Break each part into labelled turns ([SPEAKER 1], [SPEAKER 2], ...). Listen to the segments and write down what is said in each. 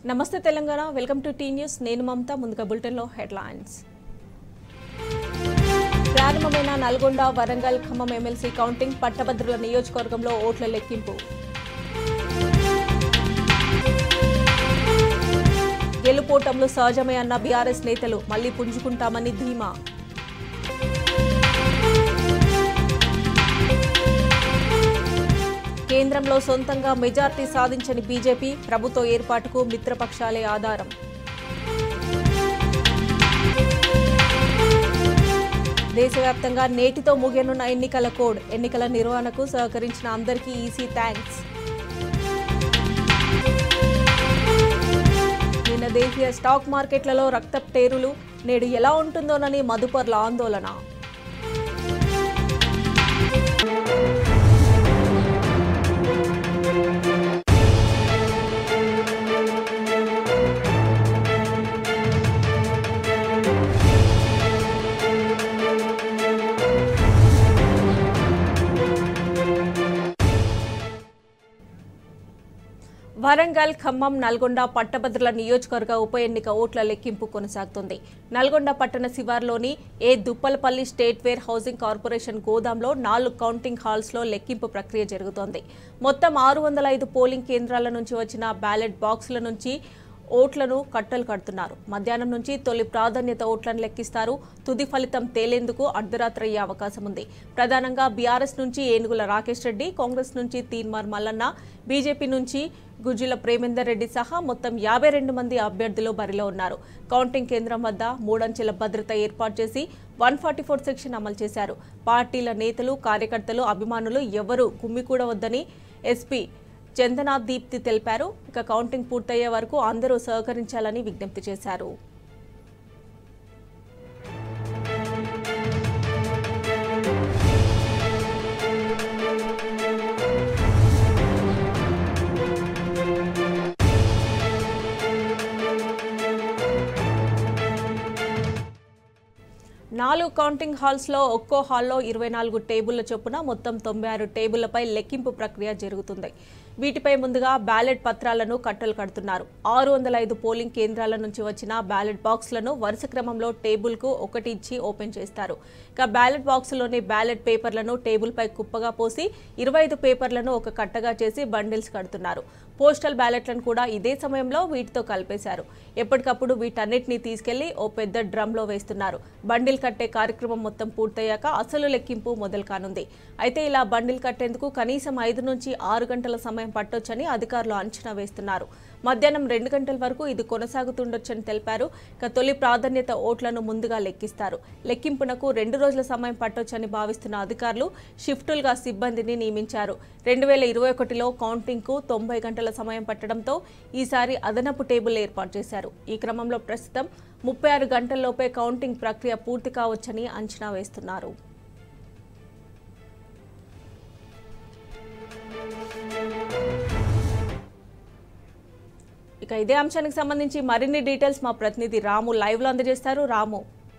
[SPEAKER 1] నమస్తే Telangana welcome to T news నేను మమత ముందుగా బులెటిన్లో హెడ్లైన్స్ ప్రారంభమైన నల్గొండ వరంగల్ ఖమ్మం ఎమ్మెల్సీ కౌంటింగ్ పట్టభద్రుల నియోజకవర్గంలో ఓట్ల లెక్కింపు గెలుపోటంలో సహజమే అన్న బీఆర్ఎస్ నేతలు మళ్లీ పుంజుకుంటామని ధీమా కేంద్రంలో సొంతంగా మెజార్టీ సాధించని బీజేపీ ప్రభుత్వ ఏర్పాటుకు మిత్రపక్షాలే ఆధారం దేశవ్యాప్తంగా నేటితో ముగియనున్న ఎన్నికల కోడ్ ఎన్నికల నిర్వహణకు సహకరించిన అందరికీ ఈసీ థ్యాంక్స్ నిన్న దేశీయ స్టాక్ మార్కెట్లలో రక్తప్టేరులు నేడు ఎలా ఉంటుందోనని మదుపర్ల ఆందోళన వరంగల్ ఖమ్మం నల్గొండ పట్టభద్రుల నియోజకవర్గ ఉప ఎన్నిక ఓట్ల లెక్కింపు కొనసాగుతుంది నల్గొండ పట్టణ శివార్లోని ఏ Duppalapalli state warehousing corporation గోదాంలో నాలుగు కౌంటింగ్ హాల్స్లో లెక్కింపు ప్రక్రియ జరుగుతోంది మొత్తం ఆరు వందల ఐదు పోలింగ్ కేంద్రాల నుంచి వచ్చిన బ్యాలెట్ బాక్సుల నుంచి ఓట్లను కట్టలు కడుతున్నారు మధ్యాహ్నం నుంచి తొలి ప్రాధాన్యత ఓట్లను లెక్కిస్తారు తుది ఫలితం తేలేందుకు అర్ధరాత్రి అయ్యే అవకాశం ఉంది ప్రధానంగా బీఆర్ఎస్ నుంచి ఏనుగుల రాకేష్ రెడ్డి కాంగ్రెస్ నుంచి తీన్మార్ మల్లన్న బీజేపీ నుంచి గుజ్జుల ప్రేమేందర్ రెడ్డి సహా మొత్తం యాభై రెండు మంది అభ్యర్థులు బరిలో ఉన్నారు కౌంటింగ్ కేంద్రం వద్ద మూడంచెల భద్రత ఏర్పాటు చేసి వన్ ఫార్టీ ఫోర్ సెక్షన్ అమలు చేశారు పార్టీల నేతలు కార్యకర్తలు అభిమానులు ఎవరూ గుమ్మికూడవద్దని ఎస్పీ చందనాథ్ దీప్తి తెలిపారు ఇక కౌంటింగ్ పూర్తయ్యే వరకు అందరూ సహకరించాలని విజ్ఞప్తి చేశారు నాలుగు కౌంటింగ్ హాల్స్లో ఒక్కో హాల్లో ఇరవై నాలుగు టేబుళ్ల చొప్పున మొత్తం తొంభై ఆరు టేబుళ్లపై లెక్కింపు ప్రక్రియ జరుగుతుంది వీటిపై ముందుగా బ్యాలెట్ పత్రాలను కట్టలు కడుతున్నారు ఆరు వందల ఐదు పోలింగ్ కేంద్రాల నుంచి వచ్చిన బ్యాలెట్ బాక్సులను వరుస క్రమంలో టేబుల్కు ఒకటి ఇచ్చి ఓపెన్ చేస్తారు ఇక బ్యాలెట్ బాక్సులోని బ్యాలెట్ పేపర్లను టేబుల్పై కుప్పగా పోసి ఇరవై ఐదు పేపర్లను ఒక కట్టగా చేసి బండిల్స్ కడుతున్నారు పోస్టల్ బ్యాలెట్లను కూడా ఇదే సమయంలో వీటితో కలిపేశారు ఎప్పటికప్పుడు వీటన్నిటిని తీసుకెళ్లి ఓ పెద్ద డ్రమ్లో వేస్తున్నారు బండిల్ కట్టే కార్యక్రమం మొత్తం పూర్తయ్యాక అసలు లెక్కింపు మొదలు కానుంది అయితే ఇలా బండిల్ కట్టేందుకు కనీసం ఐదు నుంచి ఆరు గంటల సమయం పట్టొచ్చని అధికారులు అంచనా వేస్తున్నారు మధ్యాహ్నం రెండు గంటల వరకు ఇది కొనసాగుతుండొచ్చని తెలిపారు ఇక తొలి ప్రాధాన్యత ఓట్లను ముందుగా లెక్కిస్తారు లెక్కింపునకు రెండు రోజుల సమయం పట్టొచ్చని భావిస్తున్న అధికారులు షిఫ్టులుగా సిబ్బందిని నియమించారు రెండు వేల ఇరవై ఒకటిలో కౌంటింగ్కు తొంభై గంటల సమయం పట్టడంతో ఈసారి అదనపు టేబుల్ ఏర్పాటు చేశారు ఈ క్రమంలో ప్రస్తుతం ముప్పై ఆరు గంటల్లోపే కౌంటింగ్ ప్రక్రియ పూర్తి కావచ్చని అంచనా వేస్తున్నారు ఇక ఇదే అంశానికి సంబంధించి మరిన్ని డీటెయిల్స్ మా ప్రతినిధి రాము లైవ్ లో అందజేస్తారు రాము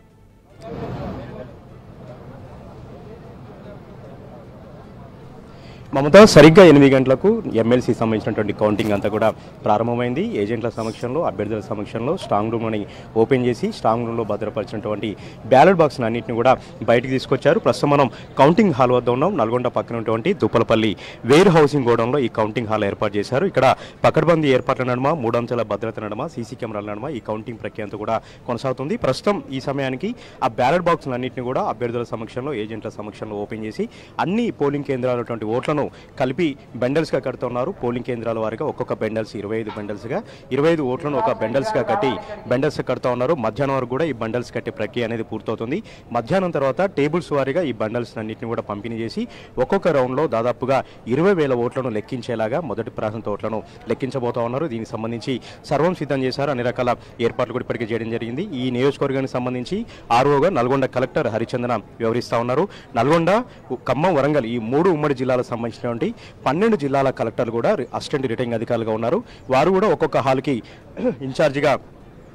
[SPEAKER 2] మమత సరిగ్గా ఎనిమిది గంటలకు ఎమ్మెల్సీ సంబంధించినటువంటి కౌంటింగ్ అంతా కూడా ప్రారంభమైంది ఏజెంట్ల సమక్షంలో అభ్యర్థుల సమక్షంలో స్ట్రాంగ్ రూమ్ని ఓపెన్ చేసి స్ట్రాంగ్ రూమ్లో భద్రపరిచినటువంటి బ్యాలెట్ బాక్స్ అన్నింటిని కూడా బయటికి తీసుకొచ్చారు ప్రస్తుతం మనం కౌంటింగ్ హాల్ వద్ద ఉన్నాం నల్గొండ పక్కన ఉన్నటువంటి దుప్పలపల్లి వేర్ హౌసింగ్ గోడంలో ఈ కౌంటింగ్ హాల్ ఏర్పాటు చేశారు ఇక్కడ పకడ్బందీ ఏర్పాట్ల నడుమ మూడంచెల భద్రత నడుమ సీసీ కెమెరాల నడుమ ఈ కౌంటింగ్ ప్రక్రియ అంతా కూడా కొనసాగుతుంది ప్రస్తుతం ఈ సమయానికి ఆ బ్యాలెట్ బాక్సులన్నింటినీ కూడా అభ్యర్థుల సమక్షంలో ఏజెంట్ల సమక్షంలో ఓపెన్ చేసి అన్ని పోలింగ్ కేంద్రాలటువంటి ఓట్లను కలిపి బెండల్స్గా కడుతున్నారు పోలింగ్ కేంద్రాల వారిగా ఒక్కొక్క బెండల్స్ ఇరవై ఐదు బెండల్స్గా ఇరవై ఐదు ఓట్లను ఒక బెండల్స్గా కట్టి బెండల్స్ కడుతూ ఉన్నారు మధ్యాహ్నం వరకు కూడా ఈ బండల్స్ కట్టే ప్రక్రియ అనేది పూర్తవుతుంది మధ్యాహ్నం తర్వాత టేబుల్స్ వారీగా ఈ బండల్స్ అన్నింటిని కూడా పంపిణీ చేసి ఒక్కొక్క రౌండ్లో దాదాపుగా ఇరవై వేల ఓట్లను లెక్కించేలాగా మొదటి ప్రాంత ఓట్లను లెక్కించబోతా ఉన్నారు దీనికి సంబంధించి సర్వం సిద్ధం చేశారు అన్ని రకాల ఏర్పాట్లు కూడా ఇప్పటికే చేయడం జరిగింది ఈ నియోజకవర్గానికి సంబంధించి ఆర్ఓగా నల్గొండ కలెక్టర్ హరిచందన వ్యవహరిస్తా ఉన్నారు నల్గొండ ఖమ్మం వరంగల్ ఈ మూడు ఉమ్మడి జిల్లాలకు సంబంధించినటువంటి పన్నెండు జిల్లాల కలెక్టర్లు కూడా అసిస్టెంట్ రిటర్నింగ్ అధికారులుగా ఉన్నారు వారు కూడా ఒక్కొక్క హాల్కి ఇన్ఛార్జిగా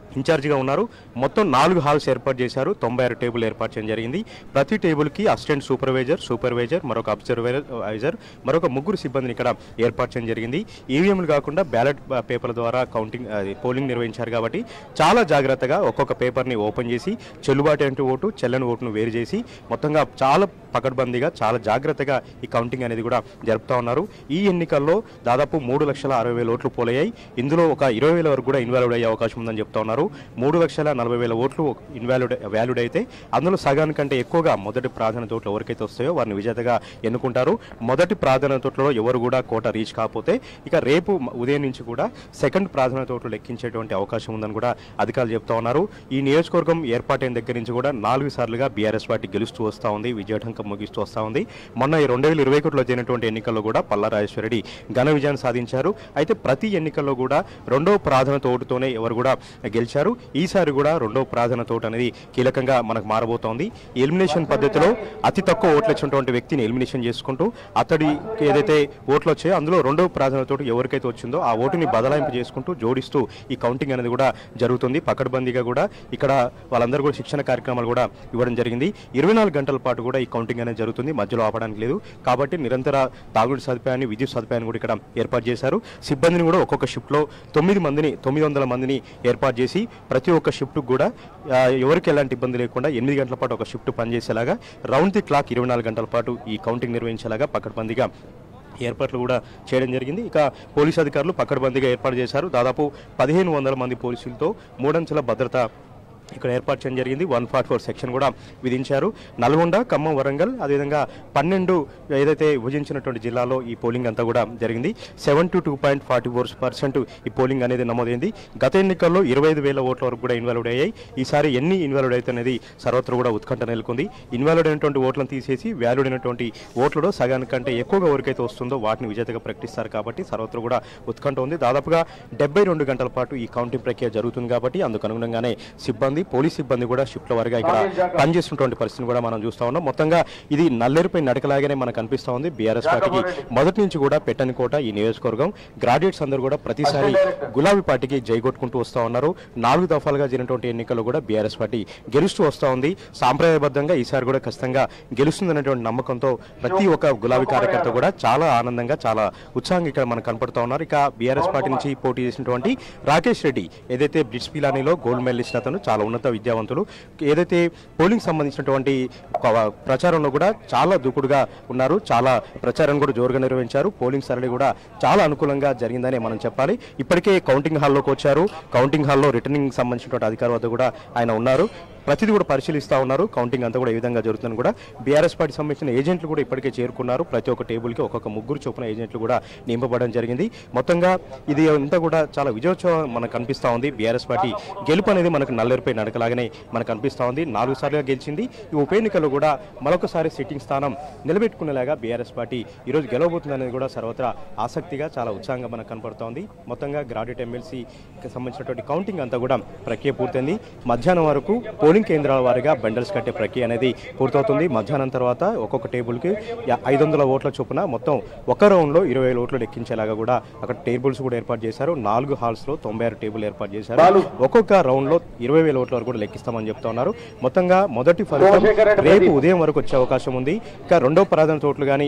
[SPEAKER 2] ఇన్ఛార్జిగా ఉన్నారు మొత్తం నాలుగు హాల్స్ ఏర్పాటు చేశారు తొంభై ఆరు టేబుల్ ఏర్పాటు చేయడం జరిగింది ప్రతి టేబుల్కి అసిస్టెంట్ సూపర్వైజర్ సూపర్వైజర్ మరొక అబ్జర్వైజర్ మరొక ముగ్గురు సిబ్బందిని ఇక్కడ ఏర్పాటు చేయడం జరిగింది ఈవీఎంలు కాకుండా బ్యాలెట్ పేపర్ల ద్వారా కౌంటింగ్ అది పోలింగ్ నిర్వహించారు కాబట్టి చాలా జాగ్రత్తగా ఒక్కొక్క పేపర్ని ఓపెన్ చేసి చెల్లుబాటు అంటే ఓటు చెల్లని ఓటును వేరు చేసి మొత్తంగా చాలా పకడ్బందీగా చాలా జాగ్రత్తగా ఈ కౌంటింగ్ అనేది కూడా జరుపుతా ఉన్నారు ఈ ఎన్నికల్లో దాదాపు మూడు లక్షల అరవై వేల ఓట్లు పోలయ్యాయి ఇందులో ఒక ఇరవై వేల వరకు కూడా ఇన్వాల్వ్ అయ్యే అవకాశం ఉందని చెప్తా ఉన్నారు మూడు లక్షల నలభై వేల ఓట్లు ఇన్వాల్వ్ వ్యాల్యూడ్ అయితే అందులో సగానికంటే ఎక్కువగా మొదటి ప్రాధాన్యత ఓట్లు ఎవరికైతే వస్తాయో వారిని విజేతగా ఎన్నుకుంటారు మొదటి ప్రాధాన్యత ఓట్లలో ఎవరు కూడా కోట రీచ్ కాకపోతే ఇక రేపు మ- ఉదయం నుంచి కూడా సెకండ్ ప్రాధాన్యత ఓట్లు లెక్కించేటువంటి అవకాశం ఉందని కూడా అధికారులు చెప్తా ఉన్నారు ఈ నియోజకవర్గం ఏర్పాటైన దగ్గర నుంచి కూడా నాలుగు సార్లుగా బీఆర్ఎస్ పార్టీ గెలుస్తూ వస్తూ ఉంది విజయఢంకం ముగిస్తూ వస్తూ ఉంది మొన్న ఈ రెండు వేల ఇరవై ఒకటిలో జరిగినటువంటి ఎన్నికల్లో కూడా పల్లా రాజేశ్వరరెడ్డి ఘన విజయాన్ని సాధించారు అయితే ప్రతి ఎన్నికల్లో కూడా రెండో ప్రాధాన్యత ఓటుతోనే ఎవరు కూడా గెలిచారు ఈసారి కూడా రెండో ప్రాధాన్యత ఓటు అనేది కీలకంగా మనకు మారబోతోంది ఎలిమినేషన్ పద్ధతిలో అతి తక్కువ ఓట్లు వచ్చినటువంటి వ్యక్తిని ఎలిమినేషన్ చేసుకుంటూ అతడికి ఏదైతే ఓట్లు వచ్చాయో అందులో రెండో ప్రాధాన్యత ఓటు ఎవరికైతే వచ్చిందో ఆ ఓటుని బదలాయింపు చేసుకుంటూ జోడిస్తూ ఈ కౌంటింగ్ అనేది కూడా జరుగుతుంది పకడ్బందీగా కూడా ఇక్కడ వాళ్ళందరూ కూడా శిక్షణ కార్యక్రమాలు కూడా ఇవ్వడం జరిగింది ఇరవై నాలుగు గంటల పాటు కూడా ఈ కౌంటింగ్ అనేది జరుగుతుంది మధ్యలో ఆపడానికి లేదు కాబట్టి నిరంతర తాగుడు సదుపాయాన్ని విద్యుత్ సదుపాయాన్ని కూడా ఇక్కడ ఏర్పాటు చేశారు సిబ్బందిని కూడా ఒక్కొక్క షిఫ్ట్లో తొమ్మిది మందిని తొమ్మిది వందల మందిని ఏర్పాటు చేసి ప్రతి ఒక్క షిఫ్ట్కి కూడా ఆ, ఎవరికి ఎలాంటి ఇబ్బంది లేకుండా ఎనిమిది గంటల పాటు ఒక షిఫ్ట్ పనిచేసేలాగా రౌండ్ ది క్లాక్ ఇరవై నాలుగు గంటల పాటు ఈ కౌంటింగ్ నిర్వహించేలాగా పకడ్బందీగా ఏర్పాట్లు కూడా చేయడం జరిగింది ఇక పోలీసు అధికారులు పకడ్బందీగా ఏర్పాటు చేశారు దాదాపు పదిహేను వందల మంది పోలీసులతో మూడంచెల భద్రత ఇక్కడ ఏర్పాటు చేయడం జరిగింది వన్ ఫార్టీ ఫోర్ సెక్షన్ కూడా విధించారు నల్గొండ ఖమ్మం వరంగల్ అదేవిధంగా పన్నెండు ఏదైతే విభజించినటువంటి జిల్లాలో ఈ పోలింగ్ అంతా కూడా జరిగింది seventy two point forty four percent ఈ పోలింగ్ అనేది నమోదైంది గత ఎన్నికల్లో ఇరవై ఐదు వేల ఓట్ల వరకు కూడా ఇన్వాల్వ్ అయ్యాయి ఈసారి ఎన్ని ఇన్వాల్వ్ అయితే అనేది సర్వత్ర కూడా ఉత్కంఠ నెలకొంది ఇన్వాల్వ్ అయినటువంటి ఓట్లను తీసేసి వ్యాల్యూడ్ అయినటువంటి ఓట్లలో సగానికంటే ఎక్కువగా ఎవరికైతే వస్తుందో వాటిని విజేతగా ప్రకటిస్తారు కాబట్టి సర్వత్ర కూడా ఉత్కంఠ ఉంది దాదాపుగా డెబ్బై రెండు గంటల పాటు ఈ కౌంటింగ్ ప్రక్రియ జరుగుతుంది కాబట్టి అందుకు అనుగుణంగానే సిబ్బంది పోలీస్ సిబ్బంది కూడా షిఫ్ట్ల వారిగా ఇక్కడ పనిచేస్తున్నటువంటి పరిస్థితిని కూడా మనం చూస్తా ఉన్నాం మొత్తంగా ఇది నల్లేరుపై నడకలాగానే మనకు అనిపిస్తా ఉంది బీఆర్ఎస్ పార్టీకి మొదటి నుంచి కూడా పెట్టని కోట ఈ నియోజకవర్గం గ్రాడ్యుయేట్స్ అందరూ కూడా ప్రతిసారి గులాబీ పార్టీకి జైగొట్టుకుంటూ వస్తా ఉన్నారు నాలుగు దఫాలుగా జరిగినటువంటి ఎన్నికల్లో కూడా బీఆర్ఎస్ పార్టీ గెలుస్తూ వస్తా ఉంది సాంప్రదాయబద్ధంగా ఈసారి కూడా ఖచ్చితంగా గెలుస్తుందనేటువంటి నమ్మకంతో ప్రతి ఒక్క గులాబీ కార్యకర్త కూడా చాలా ఆనందంగా చాలా ఉత్సాహంగా ఇక్కడ మనకు కనపడుతూ ఉన్నారు ఇక బీఆర్ఎస్ పార్టీ నుంచి పోటీ చేసినటువంటి రాకేష్ రెడ్డి ఏదైతే బ్రిడ్జ్ పిలానీలో గోల్డ్ మెడలిస్ట్ అతను చాలా ఉన్నత విద్యావంతులు ఏదైతే పోలింగ్ సంబంధించినటువంటి ఒక ప్రచారంలో కూడా చాలా దూకుడుగా ఉన్నారు చాలా ప్రచారం కూడా జోరుగా నిర్వహించారు పోలింగ్ సరళి కూడా చాలా అనుకూలంగా జరిగిందని మనం చెప్పాలి ఇప్పటికే కౌంటింగ్ హాల్లోకి వచ్చారు కౌంటింగ్ హాల్లో రిటర్నింగ్ సంబంధించినటువంటి అధికారి వద్ద కూడా ఆయన ఉన్నారు ప్రతిదీ కూడా పరిశీలిస్తా ఉన్నారు కౌంటింగ్ అంతా కూడా ఏ విధంగా జరుగుతుందని కూడా బీఆర్ఎస్ పార్టీ సంబంధించిన ఏజెంట్లు కూడా ఇప్పటికే చేరుకున్నారు ప్రతి ఒక్క టేబుల్కి ఒక్కొక్క ముగ్గురు చొప్పున ఏజెంట్లు కూడా నింపబడడం జరిగింది మొత్తంగా ఇది అంతా కూడా చాలా విజయోత్సవం మనకు కనిపిస్తా ఉంది బీఆర్ఎస్ పార్టీ గెలుపు అనేది మనకు నల్లేరుపై నడకలాగానే మనకు అనిపిస్తా ఉంది నాలుగు సార్లుగా గెలిచింది ఈ ఉప ఎన్నికల్లో కూడా మరొకసారి సిట్టింగ్ స్థానం నిలబెట్టుకునేలాగా బీఆర్ఎస్ పార్టీ ఈరోజు గెలవబోతుంది అనేది కూడా సర్వత్రా ఆసక్తిగా చాలా ఉత్సాహంగా మనకు కనపడుతోంది మొత్తంగా గ్రాడ్యుయేట్ ఎమ్మెల్సీకి సంబంధించినటువంటి కౌంటింగ్ అంతా కూడా ప్రక్రియ పూర్తయింది మధ్యాహ్నం వరకు పోలింగ్ కేంద్రాల వారీగా బండల్స్ కట్టే ప్రక్రియ అనేది పూర్తవుతుంది మధ్యాహ్నం తర్వాత ఒక్కొక్క టేబుల్కి ఐదు వందల ఓట్ల చొప్పున మొత్తం ఒక రౌండ్లో ఇరవై వేల ఓట్లు లెక్కించేలాగా కూడా అక్కడ టేబుల్స్ కూడా ఏర్పాటు చేశారు నాలుగు హాల్స్లో తొంభై ఆరు టేబుల్ ఏర్పాటు చేశారు ఒక్కొక్క రౌండ్లో ఇరవై వేల ఓట్ల వరకు కూడా లెక్కిస్తామని చెప్తా ఉన్నారు మొత్తంగా మొదటి ఫలితం రేపు ఉదయం వరకు వచ్చే అవకాశం ఉంది ఇంకా రెండో ప్రాధాన్యత ఓట్లు కానీ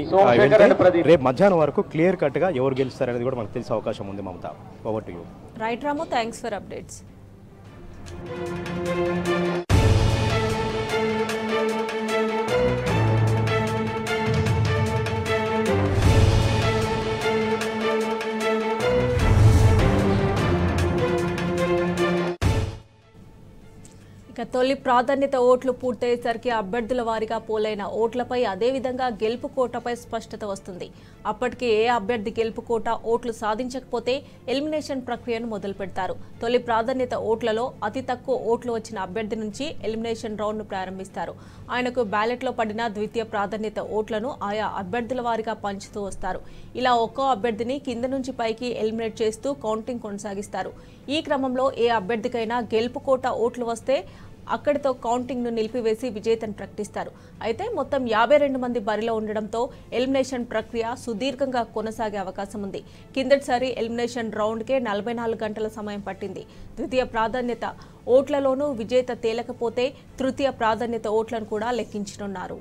[SPEAKER 2] రేపు మధ్యాహ్నం వరకు క్లియర్ కట్గా ఎవరు గెలుస్తారనేది కూడా మనకు తెలిసే అవకాశం ఉంది Mamata over to you
[SPEAKER 1] right Ramu thanks for updates ఇక తొలి ప్రాధాన్యత ఓట్లు పూర్తయ్యేసరికి అభ్యర్థుల వారీగా పోలైన ఓట్లపై అదేవిధంగా గెలుపు కోటపై స్పష్టత వస్తుంది అప్పటికే ఏ అభ్యర్థి గెలుపు కోట ఓట్లు సాధించకపోతే ఎలిమినేషన్ ప్రక్రియను మొదలు పెడతారు తొలి ప్రాధాన్యత ఓట్లలో అతి తక్కువ ఓట్లు వచ్చిన అభ్యర్థి నుంచి ఎలిమినేషన్ రౌండ్ను ప్రారంభిస్తారు ఆయనకు బ్యాలెట్లో పడిన ద్వితీయ ప్రాధాన్యత ఓట్లను ఆయా అభ్యర్థుల వారీగా పంచుతూ వస్తారు ఇలా ఒక్కో అభ్యర్థిని కింద నుంచి పైకి ఎలిమినేట్ చేస్తూ కౌంటింగ్ కొనసాగిస్తారు ఈ క్రమంలో ఏ అభ్యర్థికైనా గెలుపు కోట ఓట్లు వస్తే అక్కడితో కౌంటింగ్ను నిలిపివేసి విజేతను ప్రకటిస్తారు అయితే మొత్తం యాభై రెండు మంది బరిలో ఉండడంతో ఎలిమినేషన్ ప్రక్రియ సుదీర్ఘంగా కొనసాగే అవకాశం ఉంది కిందటిసారి ఎలిమినేషన్ రౌండ్కే నలభై నాలుగు గంటల సమయం పట్టింది ద్వితీయ ప్రాధాన్యత ఓట్లలోనూ విజేత తేలకపోతే తృతీయ ప్రాధాన్యత ఓట్లను కూడా లెక్కించనున్నారు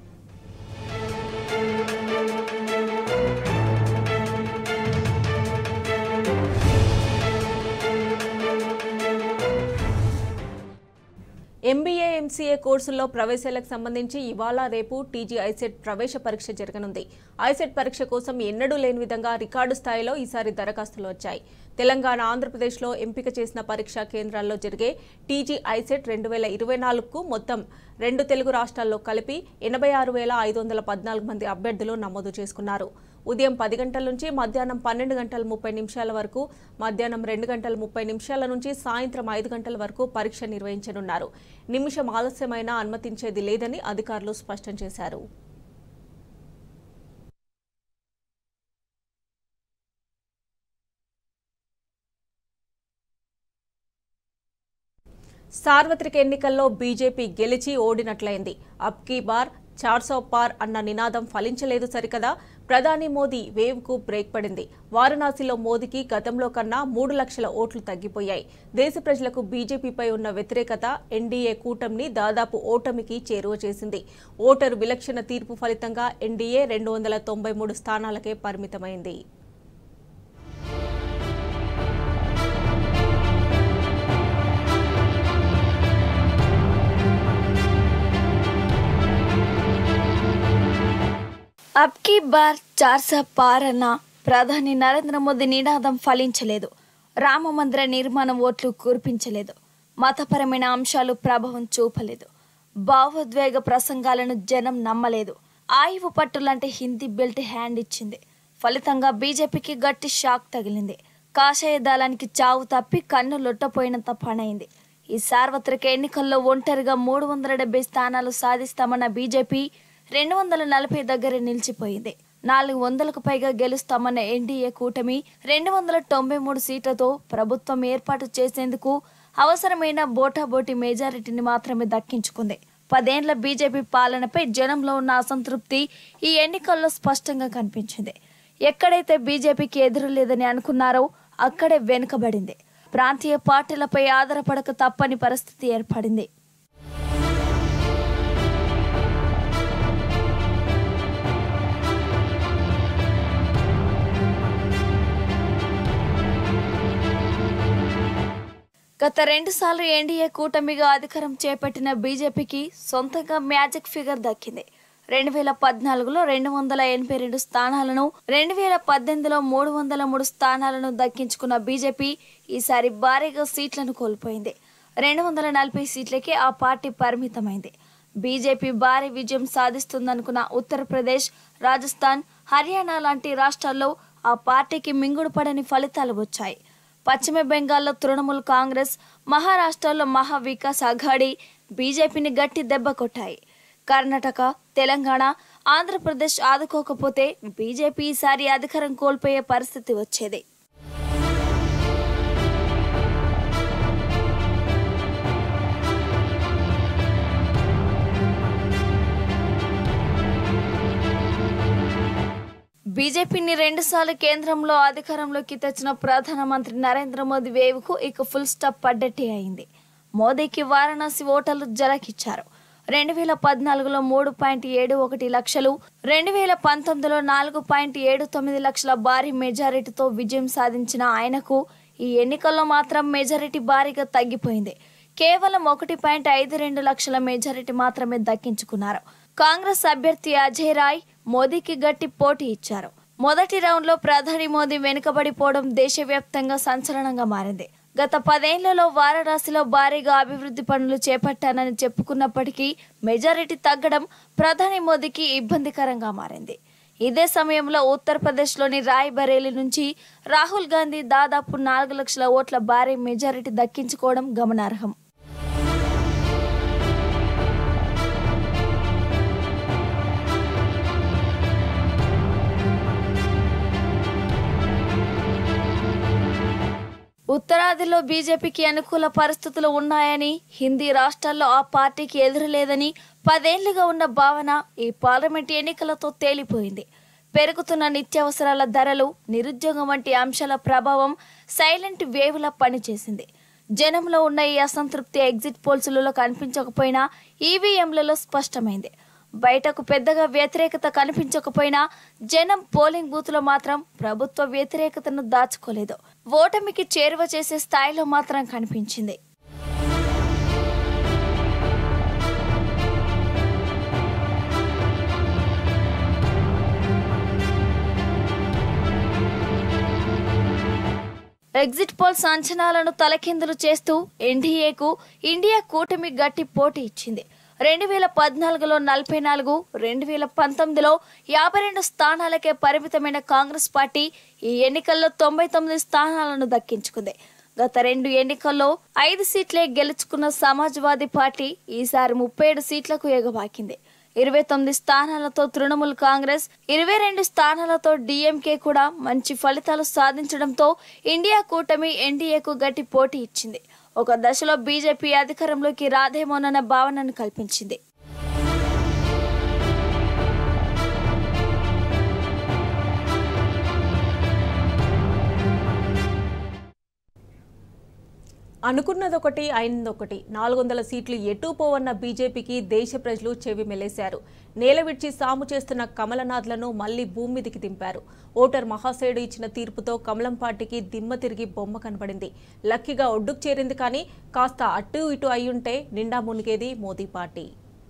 [SPEAKER 1] ఎంబీఏ ఎంసీఏ కోర్సుల్లో ప్రవేశాలకు సంబంధించి ఇవాళ రేపు టీజీ ఐసెట్ ప్రవేశ పరీక్ష జరగనుంది ఐసెట్ పరీక్ష కోసం ఎన్నడూ లేని విధంగా రికార్డు స్థాయిలో ఈసారి దరఖాస్తులు వచ్చాయి తెలంగాణ ఆంధ్రప్రదేశ్లో ఎంపిక చేసిన పరీక్షా కేంద్రాల్లో జరిగే టీజీ ఐసెట్ రెండు వేల ఇరవై నాలుగుకు మొత్తం రెండు తెలుగు రాష్ట్రాల్లో కలిపి ఎనభై ఆరు వేల ఐదు వందల పద్నాలుగు మంది అభ్యర్థులు నమోదు చేసుకున్నారు ఉదయం పది గంటల నుంచి మధ్యాహ్నం పన్నెండు గంటల ముప్పై నిమిషాల వరకు మధ్యాహ్నం రెండు గంటల ముప్పై నిమిషాల నుంచి సాయంత్రం ఐదు గంటల వరకు పరీక్ష నిర్వహించనున్నారు నిమిషం ఆలస్యమైనా అనుమతించేది లేదని అధికారులు స్పష్టం చేశారు సార్వత్రిక ఎన్నికల్లో బీజేపీ గెలిచి ఓడినట్లయింది అబ్ కీ బార్ చార్సో పార్ అన్న నినాదం ఫలించలేదు సరికదా ప్రధాని మోదీ వేవ్ కు బ్రేక్ పడింది వారణాసిలో మోదీకి గతంలో కన్నా మూడు లక్షల ఓట్లు తగ్గిపోయాయి దేశ ప్రజలకు బీజేపీపై ఉన్న వ్యతిరేకత ఎన్డీఏ కూటమిని దాదాపు ఓటమికి చేరువ చేసింది ఓటరు విలక్షణ తీర్పు ఫలితంగా ఎన్డీఏ రెండు వందల తొంభై మూడు స్థానాలకే పరిమితమైంది
[SPEAKER 3] అబ్ కీ బార్ చార్సా పార్ అన్న ప్రధాని నరేంద్ర మోదీ నినాదం ఫలించలేదు రామ మందిర నిర్మాణం ఓట్లు కురిపించలేదు మతపరమైన అంశాలు ప్రభావం చూపలేదు భావోద్వేగ ప్రసంగాలను జనం నమ్మలేదు ఆయువు పట్టులంటే హిందీ బెల్ట్ హ్యాండ్ ఇచ్చింది ఫలితంగా బీజేపీకి గట్టి షాక్ తగిలింది కాషాయ దళానికి చావు తప్పి కన్ను లొట్టపోయినంత పనైంది ఈ సార్వత్రిక ఎన్నికల్లో ఒంటరిగా మూడు వందల డెబ్బై స్థానాలు సాధిస్తామన్న బీజేపీ రెండు వందల నలభై దగ్గర నిలిచిపోయింది నాలుగు వందలకు పైగా గెలుస్తామన్న ఎన్డీఏ కూటమి రెండు వందల తొంభై మూడు సీట్లతో ప్రభుత్వం ఏర్పాటు చేసేందుకు అవసరమైన బోటాబోటి మెజారిటీని మాత్రమే దక్కించుకుంది పదేండ్ల బీజేపీ పాలనపై జనంలో ఉన్న అసంతృప్తి ఈ ఎన్నికల్లో స్పష్టంగా కనిపించింది ఎక్కడైతే బీజేపీకి ఎదురు లేదని అనుకున్నారో అక్కడే వెనుకబడింది ప్రాంతీయ పార్టీలపై ఆధారపడక తప్పని పరిస్థితి ఏర్పడింది గత రెండు సార్లు ఎన్డీఏ కూటమిగా అధికారం చేపట్టిన బీజేపీకి సొంతంగా మ్యాజిక్ ఫిగర్ దక్కింది రెండు వేల పద్నాలుగులో రెండు వందల ఎనభై రెండు స్థానాలను రెండు వేల పద్దెనిమిదిలో మూడు వందల మూడు స్థానాలను దక్కించుకున్న బీజేపీ ఈసారి భారీగా సీట్లను కోల్పోయింది రెండు వందల నలభై సీట్లకే ఆ పార్టీ పరిమితమైంది బీజేపీ భారీ విజయం సాధిస్తుందనుకున్న ఉత్తరప్రదేశ్ రాజస్థాన్ హర్యానా లాంటి రాష్ట్రాల్లో ఆ పార్టీకి మింగుడు పడని ఫలితాలు వచ్చాయి పశ్చిమ బెంగాల్లో తృణమూల్ కాంగ్రెస్ మహారాష్ట్రలో మహా వికాస్ అఘాడీ బీజేపీని గట్టి దెబ్బ కొట్టాయి కర్ణాటక తెలంగాణ ఆంధ్రప్రదేశ్ ఆదుకోకపోతే బీజేపీ ఈసారి అధికారం కోల్పోయే పరిస్థితి వచ్చేది బీజేపీని రెండుసార్లు కేంద్రంలో అధికారంలోకి తెచ్చిన ప్రధానమంత్రి నరేంద్ర మోదీ వేవ్కు ఇక ఫుల్ స్టాప్ పడ్డట్టే అయింది మోదీకి వారణాసి ఓటర్లు జలకిచ్చారు రెండు వేల పద్నాలుగులో మూడు పాయింట్ ఏడు ఒకటి లక్షలు రెండు వేల పంతొమ్మిదిలో నాలుగు పాయింట్ ఏడు తొమ్మిది లక్షల భారీ మెజారిటీతో విజయం సాధించిన ఆయనకు ఈ ఎన్నికల్లో మాత్రం మెజారిటీ భారీగా తగ్గిపోయింది కేవలం ఒకటి పాయింట్ ఐదు రెండు లక్షల మెజారిటీ మాత్రమే దక్కించుకున్నారు కాంగ్రెస్ అభ్యర్థి అజయ్ రాయ్ మోదీకి గట్టి పోటీ ఇచ్చారు మొదటి రౌండ్ లో ప్రధాని మోదీ వెనుకబడిపోవడం దేశవ్యాప్తంగా సంచలనంగా మారింది గత పదేళ్లలో వారణాసిలో భారీగా అభివృద్ధి పనులు చేపట్టానని చెప్పుకున్నప్పటికీ మెజారిటీ తగ్గడం ప్రధాని మోదీకి ఇబ్బందికరంగా మారింది ఇదే సమయంలో ఉత్తరప్రదేశ్లోని రాయ్ బరేలీ నుంచి రాహుల్ గాంధీ దాదాపు నాలుగు లక్షల ఓట్ల భారీ మెజారిటీ దక్కించుకోవడం గమనార్హం ఉత్తరాదిలో బీజేపీకి అనుకూల పరిస్థితులు ఉన్నాయని హిందీ రాష్ట్రాల్లో ఆ పార్టీకి ఎదురు లేదని పదేళ్లుగా ఉన్న భావన ఈ పార్లమెంట్ ఎన్నికలతో తేలిపోయింది పెరుగుతున్న నిత్యావసరాల ధరలు నిరుద్యోగం వంటి అంశాల ప్రభావం సైలెంట్ వేవ్లా పనిచేసింది జనంలో ఉన్న ఈ అసంతృప్తి ఎగ్జిట్ పోల్స్లలో కనిపించకపోయినా ఈవీఎంలలో స్పష్టమైంది బయటకు పెద్దగా వ్యతిరేకత కనిపించకపోయినా జనం పోలింగ్ బూత్ లో మాత్రం ప్రభుత్వ వ్యతిరేకతను దాచుకోలేదు ఓటమికి చేరువ చేసే స్థాయిలో మాత్రం కనిపించింది ఎగ్జిట్ పోల్స్ అంచనాలను తలకిందులు చేస్తూ ఎన్డీఏకు ఇండియా కూటమి గట్టి పోటీ ఇచ్చింది రెండు వేల పద్నాలుగులో నలభై నాలుగు రెండు వేల పంతొమ్మిదిలో యాభై రెండు స్థానాలకే పరిమితమైన కాంగ్రెస్ పార్టీ ఈ ఎన్నికల్లో తొంభై తొమ్మిది స్థానాలను దక్కించుకుంది గత రెండు ఎన్నికల్లో ఐదు సీట్లే గెలుచుకున్న సమాజ్వాదీ పార్టీ ఈసారి ముప్పై ఏడు సీట్లకు ఎగబాకింది ఇరవై తొమ్మిది స్థానాలతో తృణమూల్ కాంగ్రెస్ ఇరవై రెండు స్థానాలతో డిఎంకే కూడా మంచి ఫలితాలు సాధించడంతో ఇండియా కూటమి ఎన్డీఏకు గట్టి పోటీ ఇచ్చింది ఒక దశలో బీజేపీ అధికారంలోకి రాదేమోనన్న భావనను కల్పించింది
[SPEAKER 1] అనుకున్నదొకటి అయినదొకటి నాలుగు వందల సీట్లు ఎటూ పోవన్న బీజేపీకి దేశ ప్రజలు చెవి మెలేశారు నేల విడిచి సాము చేస్తున్న కమలనాథ్లను మళ్లీ భూమి మీదికి దింపారు ఓటర్ మహాశయుడు ఇచ్చిన తీర్పుతో కమలం పార్టీకి దిమ్మ తిరిగి బొమ్మ కనబడింది లక్కీగా ఒడ్డుకు చేరింది కానీ కాస్త అటు ఇటు అయ్యుంటే నిండా మునిగేది మోదీ పార్టీ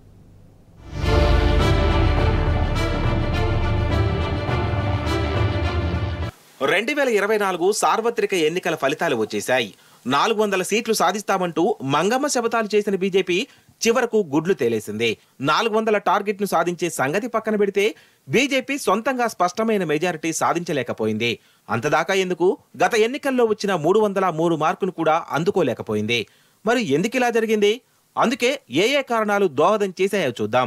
[SPEAKER 4] రెండు వేల ఇరవై నాలుగు సార్వత్రిక ఎన్నికల ఫలితాలు వచ్చేశాయి నాలుగు వందల సీట్లు సాధిస్తామంటూ మంగమ్మ శపథాలు చేసిన బీజేపీ చివరకు గుడ్లు తేలేసింది నాలుగు వందల టార్గెట్ ను సాధించే సంగతి పక్కన పెడితే బీజేపీ సొంతంగా స్పష్టమైన మెజారిటీ సాధించలేకపోయింది అంతదాకా ఎందుకు గత ఎన్నికల్లో వచ్చిన మూడు వందల మూడు మార్కును కూడా అందుకోలేకపోయింది మరి ఎందుకు ఇలా జరిగింది అందుకే ఏ ఏ కారణాలు దోహదం చేశాయో చూద్దాం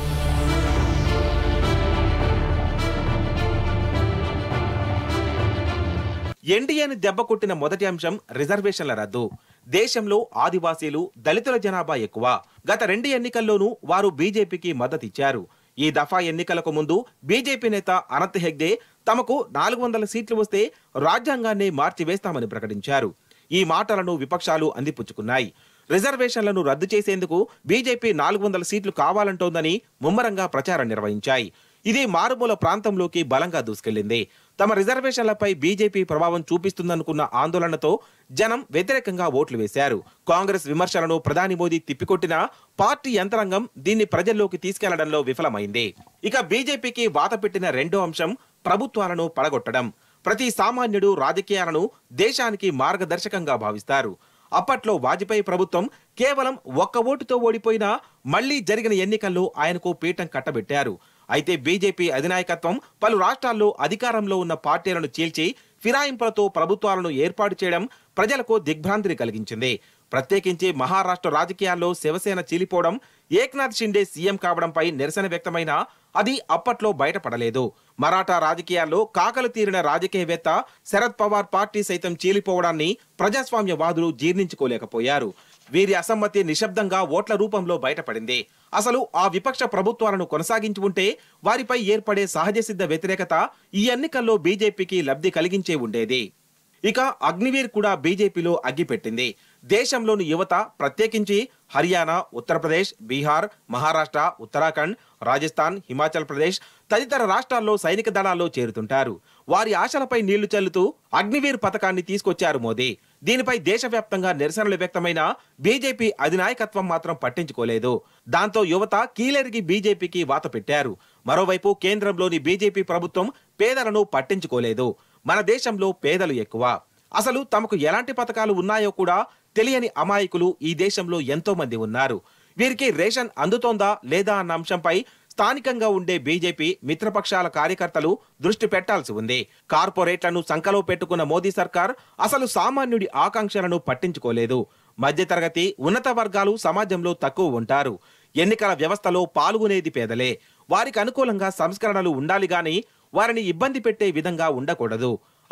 [SPEAKER 4] ఎన్డీఏను దెబ్బకొట్టిన మొదటి అంశం రిజర్వేషన్ల రద్దు దేశంలో ఆదివాసీలు దళితుల జనాభా ఎక్కువ గత రెండు ఎన్నికల్లోనూ వారు బీజేపీకి మద్దతిచ్చారు ఈ దఫా ఎన్నికలకు ముందు బీజేపీ నేత అనంత్ హెగ్డే తమకు నాలుగు వందల సీట్లు వస్తే రాజ్యాంగాన్ని మార్చివేస్తామని ప్రకటించారు ఈ మాటలను విపక్షాలు అందిపుచ్చుకున్నాయి రిజర్వేషన్లను రద్దు చేసేందుకు బీజేపీ నాలుగు వందల సీట్లు కావాలంటోందని ముమ్మరంగా ప్రచారం నిర్వహించాయి ఇది మారుమూల ప్రాంతంలోకి బలంగా దూసుకెళ్లింది తమ రిజర్వేషన్లపై బీజేపీ ప్రభావం చూపిస్తుందనుకున్న ఆందోళనతో జనం వ్యతిరేకంగా ఓట్లు వేశారు కాంగ్రెస్ విమర్శలను ప్రధాని మోదీ తిప్పికొట్టినా పార్టీ యంత్రాంగం దీన్ని ప్రజల్లోకి తీసుకెళ్లడంలో విఫలమైంది ఇక బీజేపీకి వాత పెట్టిన రెండో అంశం ప్రభుత్వాలను పడగొట్టడం ప్రతి సామాన్యుడు రాజకీయాలను దేశానికి మార్గదర్శకంగా భావిస్తారు అప్పట్లో వాజ్పేయి ప్రభుత్వం కేవలం ఒక్క ఓటుతో ఓడిపోయినా మళ్లీ జరిగిన ఎన్నికల్లో ఆయనకు పీఠం కట్టబెట్టారు అయితే బీజేపీ అధినాయకత్వం పలు రాష్ట్రాల్లో అధికారంలో ఉన్న పార్టీలను చీల్చి ఫిరాయింపులతో ప్రభుత్వాలను ఏర్పాటు చేయడం ప్రజలకు దిగ్భ్రాంతిని కలిగించింది ప్రత్యేకించి మహారాష్ట్ర రాజకీయాల్లో శివసేన చీలిపోవడం ఏక్నాథ్ షిండే సీఎం కావడంపై నిరసన వ్యక్తమైనా అది అప్పట్లో బయటపడలేదు మరాఠా రాజకీయాల్లో కాకలు తీరిన రాజకీయవేత్త శరద్ పవార్ పార్టీ సైతం చీలిపోవడాన్ని ప్రజాస్వామ్యవాదులు జీర్ణించుకోలేకపోయారు వీరి అసమ్మతి నిశ్శబ్దంగా ఓట్ల రూపంలో బయటపడింది అసలు ఆ విపక్ష ప్రభుత్వాలను కొనసాగించి ఉంటే వారిపై ఏర్పడే సహజ సిద్ధ వ్యతిరేకత ఈ ఎన్నికల్లో బీజేపీకి లబ్ధి కలిగించే ఉండేది ఇక అగ్నివీర్ కూడా బీజేపీలో అగ్గిపెట్టింది దేశంలోని యువత ప్రత్యేకించి హర్యానా ఉత్తరప్రదేశ్ బీహార్ మహారాష్ట్ర ఉత్తరాఖండ్ రాజస్థాన్ హిమాచల్ ప్రదేశ్ తదితర రాష్ట్రాల్లో సైనిక దళాల్లో చేరుతుంటారు వారి ఆశలపై నీళ్లు చల్లుతూ అగ్నివీర్ పథకాన్ని తీసుకొచ్చారు మోదీ దీనిపై దేశవ్యాప్తంగా నిరసనలు వ్యక్తమైన బీజేపీ అధినాయకత్వం మాత్రం పట్టించుకోలేదు దాంతో యువత కీలెరిగి బీజేపీకి వాత పెట్టారు మరోవైపు కేంద్రంలోని బీజేపీ ప్రభుత్వం పేదలను పట్టించుకోలేదు మన దేశంలో పేదలు ఎక్కువ అసలు తమకు ఎలాంటి పథకాలు ఉన్నాయో కూడా తెలియని అమాయకులు ఈ దేశంలో ఎంతో మంది ఉన్నారు వీరికి రేషన్ అందుతోందా లేదా అన్న అంశంపై స్థానికంగా ఉండే బీజేపీ మిత్రపక్షాల కార్యకర్తలు దృష్టి పెట్టాల్సి ఉంది కార్పొరేట్లను సంకలో పెట్టుకున్న మోదీ సర్కార్ అసలు సామాన్యుడి ఆకాంక్షలను పట్టించుకోలేదు మధ్యతరగతి ఉన్నత వర్గాలు సమాజంలో తక్కువ ఉంటారు ఎన్నికల వ్యవస్థలో పాల్గొనేది పేదలే వారికి అనుకూలంగా సంస్కరణలు ఉండాలి గాని వారిని ఇబ్బంది పెట్టే విధంగా ఉండకూడదు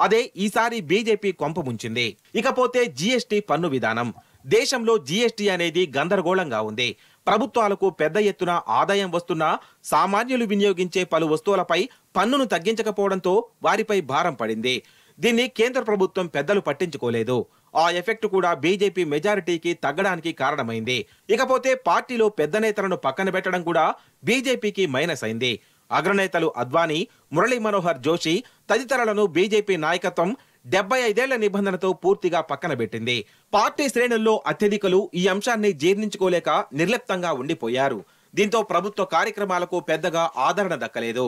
[SPEAKER 4] అదే ఈసారి బీజేపీ కొంప ముంచింది ఇకపోతే జీఎస్టీ పన్ను విధానం దేశంలో జీఎస్టీ అనేది గందరగోళంగా ఉంది ప్రభుత్వాలకు పెద్ద ఎత్తున ఆదాయం వస్తున్నా సామాన్యులు వినియోగించే పలు వస్తువులపై పన్నును తగ్గించకపోవడంతో వారిపై భారం పడింది దీన్ని కేంద్ర ప్రభుత్వం పెద్దలు పట్టించుకోలేదు ఆ ఎఫెక్ట్ కూడా బీజేపీ మెజారిటీకి తగ్గడానికి కారణమైంది ఇకపోతే పార్టీలో పెద్ద నేతలను పక్కన పెట్టడం కూడా బీజేపీకి మైనస్ అయింది అగ్రనేతలు అద్వానీ మురళీ మనోహర్ జోషి తదితరులను బీజేపీ నాయకత్వం డెబ్బై ఐదేళ్ల నిబంధనతో పూర్తిగా పక్కన పెట్టింది పార్టీ శ్రేణుల్లో అత్యధికులు ఈ అంశాన్ని జీర్ణించుకోలేక నిర్లిప్తంగా ఉండిపోయారు దీంతో ప్రభుత్వ కార్యక్రమాలకు పెద్దగా ఆదరణ దక్కలేదు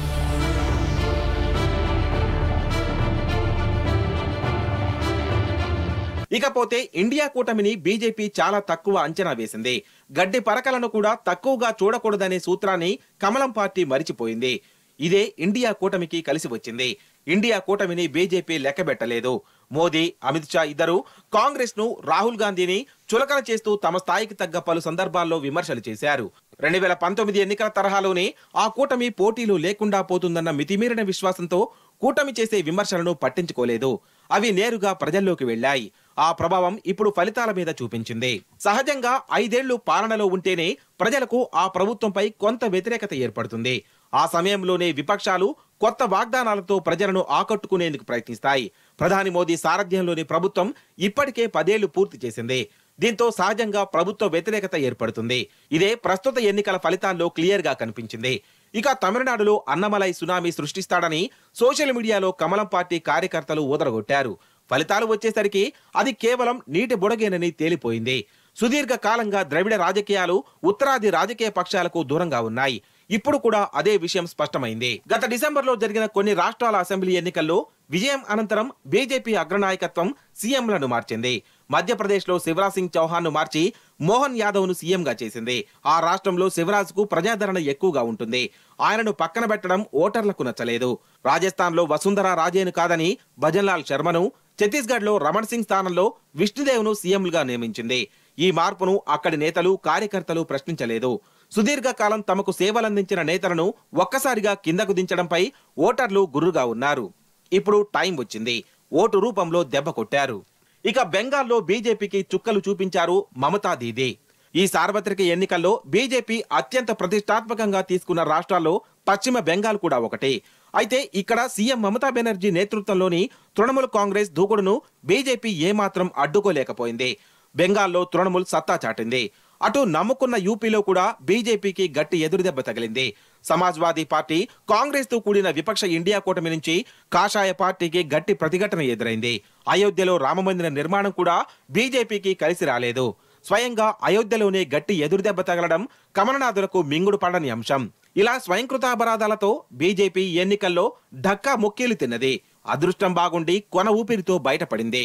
[SPEAKER 4] ఇకపోతే ఇండియా కూటమిని బీజేపీ చాలా తక్కువ అంచనా వేసింది గడ్డి పరకలను కూడా తక్కువగా చూడకూడదనే సూత్రాన్ని కమలం పార్టీ మరిచిపోయింది ఇదే ఇండియా కూటమికి కలిసి వచ్చింది ఇండియా కూటమిని బీజేపీ లెక్కబెట్టలేదు మోదీ అమిత్ షా ఇద్దరు కాంగ్రెస్ ను రాహుల్ గాంధీని చులకన చేస్తూ తమ స్థాయికి తగ్గ పలు సందర్భాల్లో విమర్శలు చేశారు రెండు వేల పంతొమ్మిది ఎన్నికల తరహాలోనే ఆ కూటమి పోటీలు లేకుండా పోతుందన్న మితిమీరిన విశ్వాసంతో కూటమి చేసే విమర్శలను పట్టించుకోలేదు అవి నేరుగా ప్రజల్లోకి వెళ్లాయి ఆ ప్రభావం ఇప్పుడు ఫలితాల మీద చూపించింది సహజంగా ఐదేళ్లు పాలనలో ఉంటేనే ప్రజలకు ఆ ప్రభుత్వంపై కొంత వ్యతిరేకత ఏర్పడుతుంది ఆ సమయంలోనే విపక్షాలు కొత్త వాగ్దానాలతో ప్రజలను ఆకట్టుకునేందుకు ప్రయత్నిస్తాయి ప్రధాని మోదీ సారథ్యంలోని ప్రభుత్వం ఇప్పటికే పదేళ్లు పూర్తి చేసింది దీంతో సహజంగా ప్రభుత్వ వ్యతిరేకత ఏర్పడుతుంది ఇదే ప్రస్తుత ఎన్నికల ఫలితాల్లో క్లియర్ గా కనిపించింది ఇక తమిళనాడులో అన్నమలై సునామీ సృష్టిస్తాడని సోషల్ మీడియాలో కమలం పార్టీ కార్యకర్తలు ఊదరగొట్టారు ఫలితాలు వచ్చేసరికి అది కేవలం నీటి బుడగేనని తేలిపోయింది సుదీర్ఘ కాలంగా ద్రవిడ రాజకీయాలు ఉత్తరాది రాజకీయ పక్షాలకు దూరంగా ఉన్నాయి ఇప్పుడు కూడా అదే విషయం స్పష్టమైంది గత డిసెంబర్లో జరిగిన కొన్ని రాష్ట్రాల అసెంబ్లీ ఎన్నికల్లో విజయం అనంతరం బీజేపీ అగ్రనాయకత్వం సీఎంలను మార్చింది మధ్యప్రదేశ్ లో శివరాజ్ సింగ్ చౌహాన్ ను మార్చి మోహన్ యాదవ్ ను సీఎం గా చేసింది ఆ రాష్ట్రంలో శివరాజ్ కు ప్రజాదరణ ఎక్కువగా ఉంటుంది ఆయనను పక్కన పెట్టడం ఓటర్లకు నచ్చలేదు రాజస్థాన్ లో వసుంధర రాజేను కాదని భజన్లాల్ శర్మను ఛత్తీస్గఢ్ లో రమణ్ సింగ్ స్థానంలో విష్ణుదేవ్ ను సీఎంలుగా నియమించింది ఈ మార్పును అక్కడి నేతలు కార్యకర్తలు ప్రశ్నించలేదు సుదీర్ఘకాలం తమకు సేవలందించిన నేతలను ఒక్కసారిగా కిందకు దించడంపై ఓటర్లు గుర్రుగా ఉన్నారు ఇప్పుడు టైం వచ్చింది ఓటు రూపంలో దెబ్బ కొట్టారు ఇక బెంగాల్లో బీజేపీకి చుక్కలు చూపించారు మమతా దీదీ ఈ సార్వత్రిక ఎన్నికల్లో బీజేపీ అత్యంత ప్రతిష్టాత్మకంగా తీసుకున్న రాష్ట్రాల్లో పశ్చిమ బెంగాల్ కూడా ఒకటి అయితే ఇక్కడ సీఎం మమతా బెనర్జీ నేతృత్వంలోని తృణమూల్ కాంగ్రెస్ దూకుడును బీజేపీ ఏమాత్రం అడ్డుకోలేకపోయింది బెంగాల్లో తృణమూల్ సత్తా చాటింది అటు నమ్ముకున్న యూపీలో కూడా బీజేపీకి గట్టి ఎదురుదెబ్బ తగిలింది సమాజ్వాదీ పార్టీ కాంగ్రెస్ తో కూడిన విపక్ష ఇండియా కూటమి నుంచి కాషాయ పార్టీకి గట్టి ప్రతిఘటన ఎదురైంది అయోధ్యలో రామమందిర నిర్మాణం కూడా బీజేపీకి కలిసి రాలేదు స్వయంగా అయోధ్యలోనే గట్టి ఎదురుదెబ్బ తగలడం కమలనాథులకు మింగుడు పడని అంశం ఇలా స్వయంకృతాపరాధాలతో బీజేపీ ఎన్నికల్లో ఢక్కా ముక్కీలు తిన్నది అదృష్టం బాగుండి కొన ఊపిరితో బయటపడింది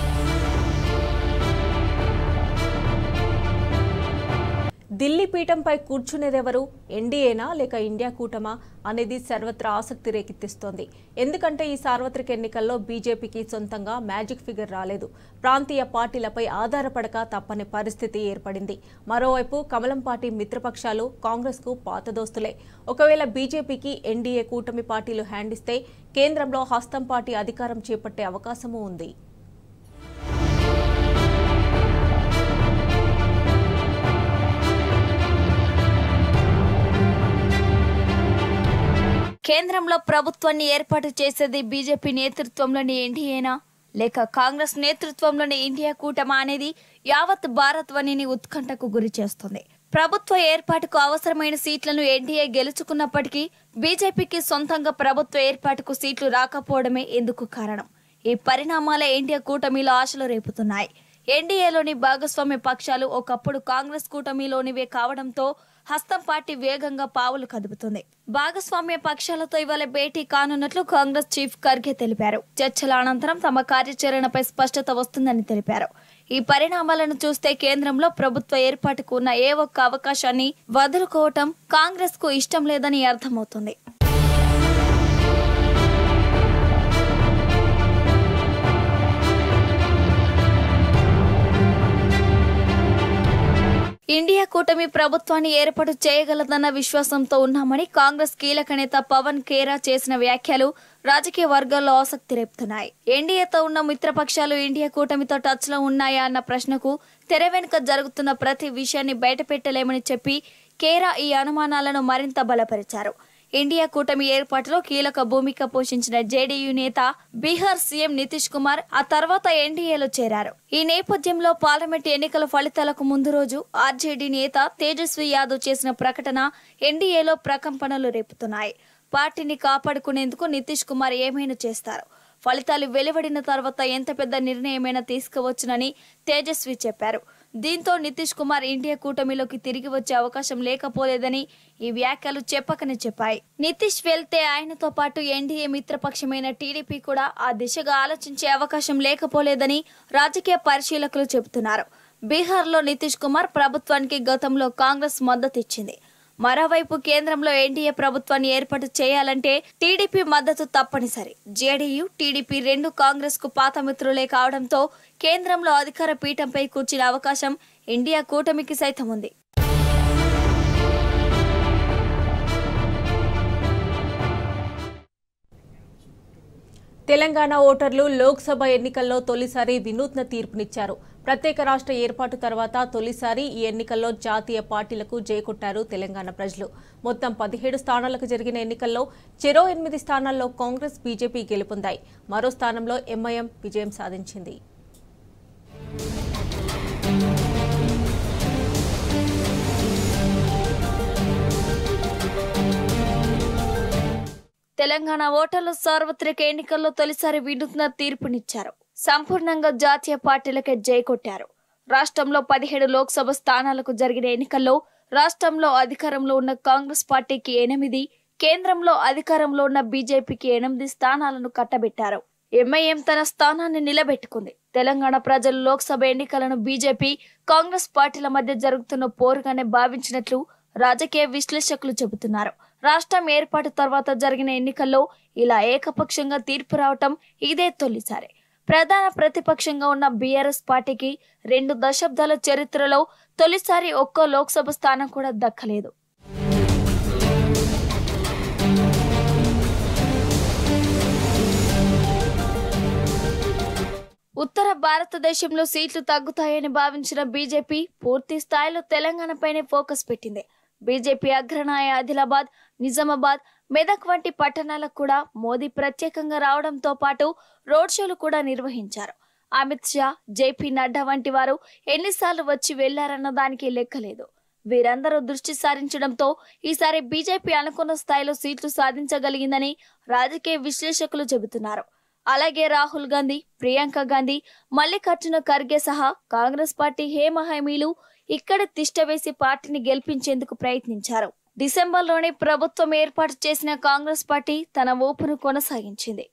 [SPEAKER 1] ఢిల్లీ పీఠంపై కూర్చునేదెవరు ఎన్డీఏనా లేక ఇండియా కూటమా అనేది సర్వత్రా ఆసక్తి రేకెత్తిస్తోంది ఎందుకంటే ఈ సార్వత్రిక ఎన్నికల్లో బీజేపీకి సొంతంగా మ్యాజిక్ ఫిగర్ రాలేదు ప్రాంతీయ పార్టీలపై ఆధారపడక తప్పని పరిస్థితి ఏర్పడింది మరోవైపు కమలం పార్టీ మిత్రపక్షాలు కాంగ్రెస్కు పాత దోస్తులే ఒకవేళ బీజేపీకి ఎన్డీఏ కూటమి పార్టీలు హ్యాండ్ ఇస్తే కేంద్రంలో హస్తం పార్టీ అధికారం చేపట్టే అవకాశమూ ఉంది
[SPEAKER 3] కేంద్రంలో ప్రభుత్వాన్ని ఏర్పాటు చేసేది బీజేపీ నేతృత్వంలోని ఎన్డీఏనా లేక కాంగ్రెస్ నేతృత్వంలోని ఇండియా కూటమా అనేది యావత్ భారత్వనిని ఉత్కంఠకు గురి చేస్తుంది ప్రభుత్వ ఏర్పాటుకు అవసరమైన సీట్లను ఎన్డీఏ గెలుచుకున్నప్పటికీ బీజేపీకి సొంతంగా ప్రభుత్వ ఏర్పాటుకు సీట్లు రాకపోవడమే ఎందుకు కారణం ఈ పరిణామాలే ఇండియా కూటమిలో ఆశలు రేపుతున్నాయి ఎన్డీఏలోని భాగస్వామ్య పక్షాలు ఒకప్పుడు కాంగ్రెస్ కూటమిలోనివే కావడంతో హస్తం పార్టీ వేగంగా పావులు కదుపుతుంది భాగస్వామ్య పక్షాలతో ఇవాళ భేటీ కానున్నట్లు కాంగ్రెస్ చీఫ్ ఖర్గే తెలిపారు చర్చల అనంతరం తమ కార్యాచరణపై స్పష్టత వస్తుందని తెలిపారు ఈ పరిణామాలను చూస్తే కేంద్రంలో ప్రభుత్వ ఏర్పాటుకు ఉన్న ఏ ఒక్క అవకాశాన్ని వదులుకోవటం కాంగ్రెస్ కు ఇష్టం లేదని అర్థమవుతుంది ఇండియా కూటమి ప్రభుత్వాన్ని ఏర్పాటు చేయగలదన్న విశ్వాసంతో ఉన్నామని కాంగ్రెస్ కీలక నేత పవన్ ఖేరా చేసిన వ్యాఖ్యలు రాజకీయ వర్గాల్లో ఆసక్తి రేపుతున్నాయి ఎన్డీఏతో ఉన్న మిత్రపక్షాలు ఇండియా కూటమితో టచ్ లో ఉన్నాయా అన్న ప్రశ్నకు తెర వెనుక జరుగుతున్న ప్రతి విషయాన్ని బయటపెట్టలేమని చెప్పి కేరా ఈ అనుమానాలను మరింత బలపరిచారు ఇండియా కూటమి ఏర్పాటులో కీలక భూమిక పోషించిన జేడీయూ నేత బీహార్ సీఎం నితీష్ కుమార్ ఆ తర్వాత ఎన్డీఏలో చేరారు ఈ నేపథ్యంలో పార్లమెంట్ ఎన్నికల ఫలితాలకు ముందు రోజు ఆర్జేడీ నేత తేజస్వి యాదవ్ చేసిన ప్రకటన ఎన్డీఏలో ప్రకంపనలు రేపుతున్నాయి పార్టీని కాపాడుకునేందుకు నితీష్ కుమార్ ఏమైనా చేస్తారు ఫలితాలు వెలువడిన తర్వాత ఎంత పెద్ద నిర్ణయమైనా తీసుకోవచ్చునని తేజస్వి చెప్పారు దీంతో నితీష్ కుమార్ ఇండియా కూటమిలోకి తిరిగి వచ్చే అవకాశం లేకపోలేదని ఈ వ్యాఖ్యలు చెప్పకనే చెప్పాయి నితీష్ వెళ్తే ఆయనతో పాటు ఎన్డీఏ మిత్రపక్షమైన టీడీపీ కూడా ఆ దిశగా ఆలోచించే అవకాశం లేకపోలేదని రాజకీయ పరిశీలకులు చెబుతున్నారు బీహార్లో నితీష్ కుమార్ ప్రభుత్వానికి గతంలో కాంగ్రెస్ మద్దతు ఇచ్చింది మరోవైపు కేంద్రంలో ఎన్డీఏ ప్రభుత్వాన్ని ఏర్పాటు చేయాలంటే టీడీపీ మద్దతు తప్పనిసరి జేడీయూ టీడీపీ రెండు కాంగ్రెస్ కు పాత మిత్రులే కావడంతో కేంద్రంలో అధికార పీఠంపై కూర్చునే అవకాశం ఇండియా కూటమికి సైతం ఉంది
[SPEAKER 1] తెలంగాణ ఓటర్లు లోక్సభ ఎన్నికల్లో తొలిసారి వినూత్న తీర్పునిచ్చారు ప్రత్యేక రాష్ట్ర ఏర్పాటు తర్వాత తొలిసారి ఈ ఎన్నికల్లో జాతీయ పార్టీలకు జయకొట్టారు తెలంగాణ ప్రజలు మొత్తం పదిహేడు స్థానాలకు జరిగిన ఎన్నికల్లో చెరో ఎనిమిది స్థానాల్లో కాంగ్రెస్ బీజేపీ గెలుపొందాయి మరో స్థానంలో ఎంఐఎం విజయం సాధించింది
[SPEAKER 3] తెలంగాణ ఓటర్లు సార్వత్రిక ఎన్నికల్లో తొలిసారి వినూత్న తీర్పునిచ్చారు సంపూర్ణంగా జాతీయ పార్టీలకే జై కొట్టారు రాష్ట్రంలో పదిహేడు లోక్సభ స్థానాలకు జరిగిన ఎన్నికల్లో రాష్ట్రంలో అధికారంలో ఉన్న కాంగ్రెస్ పార్టీకి ఎనిమిది కేంద్రంలో అధికారంలో ఉన్న బీజేపీకి ఎనిమిది స్థానాలను కట్టబెట్టారు ఎంఐఎం తన స్థానాన్ని నిలబెట్టుకుంది తెలంగాణ ప్రజలు లోక్సభ ఎన్నికలను బీజేపీ కాంగ్రెస్ పార్టీల మధ్య జరుగుతున్న పోరుగానే భావించినట్లు రాజకీయ విశ్లేషకులు చెబుతున్నారు రాష్ట్రం ఏర్పాటు తర్వాత జరిగిన ఎన్నికల్లో ఇలా ఏకపక్షంగా తీర్పు రావటం ఇదే తొలిసారి ప్రధాన ప్రతిపక్షంగా ఉన్న బీఆర్ఎస్ పార్టీకి రెండు దశాబ్దాల చరిత్రలో తొలిసారి ఒక్కో లోక్సభ స్థానం కూడా దక్కలేదు ఉత్తర భారతదేశంలో సీట్లు తగ్గుతాయని భావించిన బీజేపీ పూర్తి స్థాయిలో తెలంగాణపైనే ఫోకస్ పెట్టింది బీజేపీ అగ్రనాయ ఆదిలాబాద్ నిజామాబాద్ మెదక్ వంటి పట్టణాలకు కూడా మోదీ ప్రత్యేకంగా రావడంతో పాటు రోడ్ షోలు కూడా నిర్వహించారు అమిత్ షా జేపీ నడ్డా వంటి వారు ఎన్నిసార్లు వచ్చి వెళ్లారన్న దానికి లెక్కలేదు వీరందరూ దృష్టి సారించడంతో ఈసారి బీజేపీ అనుకున్న స్థాయిలో సీట్లు సాధించగలిగిందని రాజకీయ విశ్లేషకులు చెబుతున్నారు అలాగే రాహుల్ గాంధీ ప్రియాంక గాంధీ మల్లికార్జున ఖర్గే సహా కాంగ్రెస్ పార్టీ హేమ హామీలు ఇక్కడ తిష్టవేసి పార్టీని గెలిపించేందుకు ప్రయత్నించారు డిసెంబర్లోనే ప్రభుత్వం ఏర్పాటు చేసిన కాంగ్రెస్ పార్టీ తన ఊపును కొనసాగించింది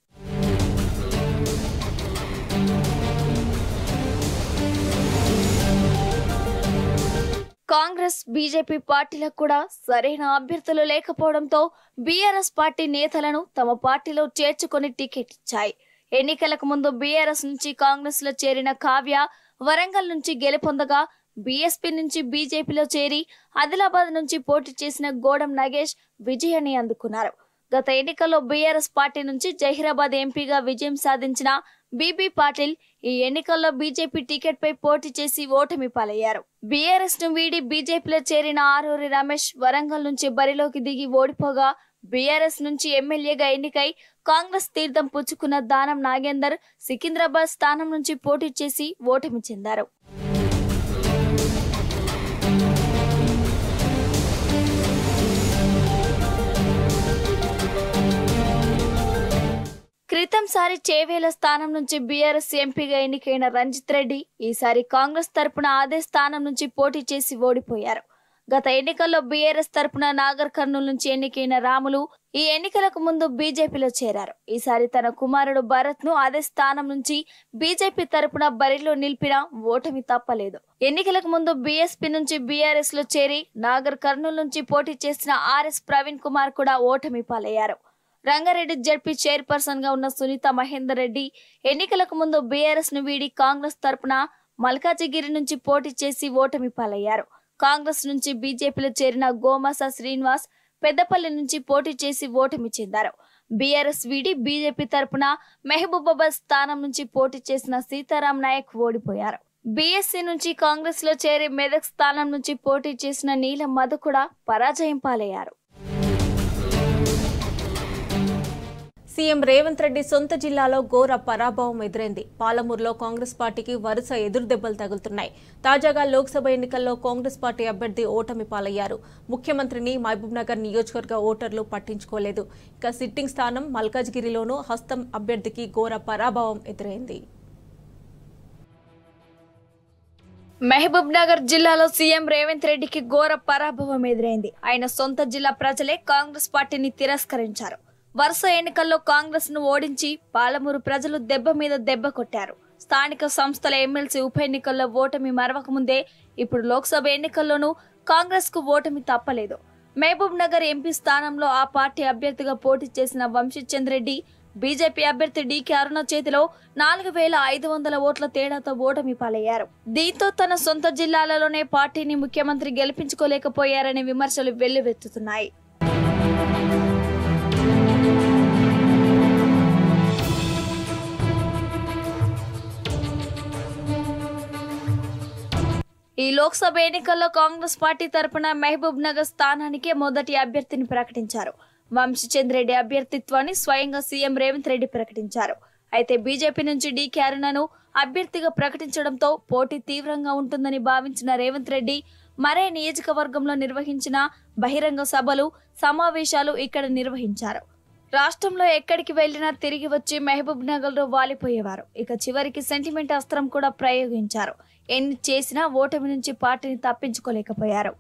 [SPEAKER 3] కాంగ్రెస్ బీజేపీ పార్టీలకు కూడా సరైన అభ్యర్థులు లేకపోవడంతో బీఆర్ఎస్ పార్టీ నేతలను తమ పార్టీలో చేర్చుకొని టికెట్ ఇచ్చాయి ఎన్నికలకు ముందు బీఆర్ఎస్ నుంచి కాంగ్రెస్ లో చేరిన కావ్య వరంగల్ నుంచి గెలుపొందగా బీఎస్పీ నుంచి బీజేపీలో చేరి ఆదిలాబాద్ నుంచి పోటీ చేసిన గోడం నగేష్ విజయాన్ని అందుకున్నారు గత ఎన్నికల్లో బీఆర్ఎస్ పార్టీ నుంచి జహీరాబాద్ ఎంపీగా విజయం సాధించిన బీబీ పాటిల్ ఈ ఎన్నికల్లో బీజేపీ టికెట్ పై పోటీ చేసి ఓటమి పాలయ్యారు బీఆర్ఎస్ ను వీడి బీజేపీలో చేరిన ఆరూరి రమేష్ వరంగల్ నుంచి బరిలోకి దిగి ఓడిపోగా బీఆర్ఎస్ నుంచి ఎమ్మెల్యేగా ఎన్నికై కాంగ్రెస్ తీర్థం పుచ్చుకున్న దానం నాగేందర్ సికింద్రాబాద్ స్థానం నుంచి పోటీ చేసి ఓటమి చెందారు క్రితం సారి చేవేల స్థానం నుంచి బీఆర్ఎస్ ఎంపీగా ఎన్నికైన రంజిత్ రెడ్డి ఈసారి కాంగ్రెస్ తరపున అదే స్థానం నుంచి పోటీ చేసి ఓడిపోయారు గత ఎన్నికల్లో బీఆర్ఎస్ తరపున నాగర్ కర్నూలు నుంచి ఎన్నికైన రాములు ఈ ఎన్నికలకు ముందు బీజేపీలో చేరారు ఈసారి తన కుమారుడు భరత్ ను అదే స్థానం నుంచి బీజేపీ తరపున బరిలో నిలిపిన ఓటమి తప్పలేదు ఎన్నికలకు ముందు బీఎస్పీ నుంచి బీఆర్ఎస్ లో చేరి నాగర్ కర్నూలు నుంచి పోటీ చేసిన ఆర్ఎస్ ప్రవీణ్ కుమార్ కూడా ఓటమి పాలయ్యారు రంగారెడ్డి జడ్పీ చైర్పర్సన్ గా ఉన్న సునీత మహేందర్ రెడ్డి ఎన్నికలకు ముందు బీఆర్ఎస్ ను వీడి కాంగ్రెస్ తరపున మల్కాజిగిరి నుంచి పోటీ చేసి ఓటమి పాలయ్యారు కాంగ్రెస్ నుంచి బీజేపీలో చేరిన గోమాస శ్రీనివాస్ పెద్దపల్లి నుంచి పోటీ చేసి ఓటమి చెందారు బీఆర్ఎస్ వీడి బీజేపీ తరపున మెహబూబాబాద్ స్థానం నుంచి పోటీ చేసిన సీతారాం నాయక్ ఓడిపోయారు బీఎస్సీ నుంచి కాంగ్రెస్ లో చేరి మెదక్ స్థానం నుంచి పోటీ చేసిన నీలం మధు కూడా పరాజయం పాలయ్యారు
[SPEAKER 1] సీఎం రేవంత్ రెడ్డి సొంత జిల్లాలో ఘోర పరాభవం ఎదురైంది పాలమూరులో కాంగ్రెస్ పార్టీకి వరుస ఎదురుదెబ్బలు తగులుతున్నాయి తాజాగా లోక్సభ ఎన్నికల్లో కాంగ్రెస్ పార్టీ అభ్యర్థి ఓటమి పాలయ్యారు ముఖ్యమంత్రిని మహబూబ్నగర్ నియోజకవర్గ ఓటర్లు పట్టించుకోలేదు ఇక సిట్టింగ్ స్థానం మల్కాజ్గిరిలోనూ హస్తం అభ్యర్థికి ఘోర పరాభవం ఎదురైంది
[SPEAKER 3] మహబూబ్ నగర్ జిల్లాలో సీఎం రేవంత్ రెడ్డికి ఘోర పరాభవం ఎదురైంది ఆయన సొంత జిల్లా ప్రజలే కాంగ్రెస్ పార్టీని తిరస్కరించారు వరుస ఎన్నికల్లో కాంగ్రెస్ ను ఓడించి పాలమూరు ప్రజలు దెబ్బ మీద దెబ్బ కొట్టారు స్థానిక సంస్థల ఎమ్మెల్సీ ఉప ఎన్నికల్లో ఓటమి మరవక ముందే ఇప్పుడు లోక్సభ ఎన్నికల్లోనూ కాంగ్రెస్ కు ఓటమి తప్పలేదు మహబూబ్ నగర్ ఎంపీ స్థానంలో ఆ పార్టీ అభ్యర్థిగా పోటీ చేసిన వంశీచంద్ రెడ్డి బీజేపీ అభ్యర్థి డీకే అరుణ చేతిలో నాలుగు వేల ఐదు వందల ఓట్ల తేడాతో ఓటమి పాలయ్యారు దీంతో తన సొంత జిల్లాలలోనే పార్టీని ముఖ్యమంత్రి గెలిపించుకోలేకపోయారనే విమర్శలు వెల్లువెత్తుతున్నాయి ఈ లోక్సభ ఎన్నికల్లో కాంగ్రెస్ పార్టీ తరపున మహబూబ్ నగర్ స్థానానికే మొదటి అభ్యర్థిని ప్రకటించారు వంశీచంద్ రెడ్డి అభ్యర్థిత్వాన్ని స్వయంగా సీఎం రేవంత్ రెడ్డి ప్రకటించారు అయితే బీజేపీ నుంచి డీకే అరుణను అభ్యర్థిగా ప్రకటించడంతో పోటీ తీవ్రంగా ఉంటుందని భావించిన రేవంత్ రెడ్డి మరే నియోజకవర్గంలో నిర్వహించిన బహిరంగ సభలు సమావేశాలు ఇక్కడ నిర్వహించారు రాష్ట్రంలో ఎక్కడికి వెళ్లినా తిరిగి వచ్చి మహబూబ్ నగర్ లో వాలిపోయేవారు ఇక చివరికి సెంటిమెంట్ అస్త్రం కూడా ప్రయోగించారు ఎన్ని చేసినా ఓటమి నుంచి పార్టీని తప్పించుకోలేకపోయారు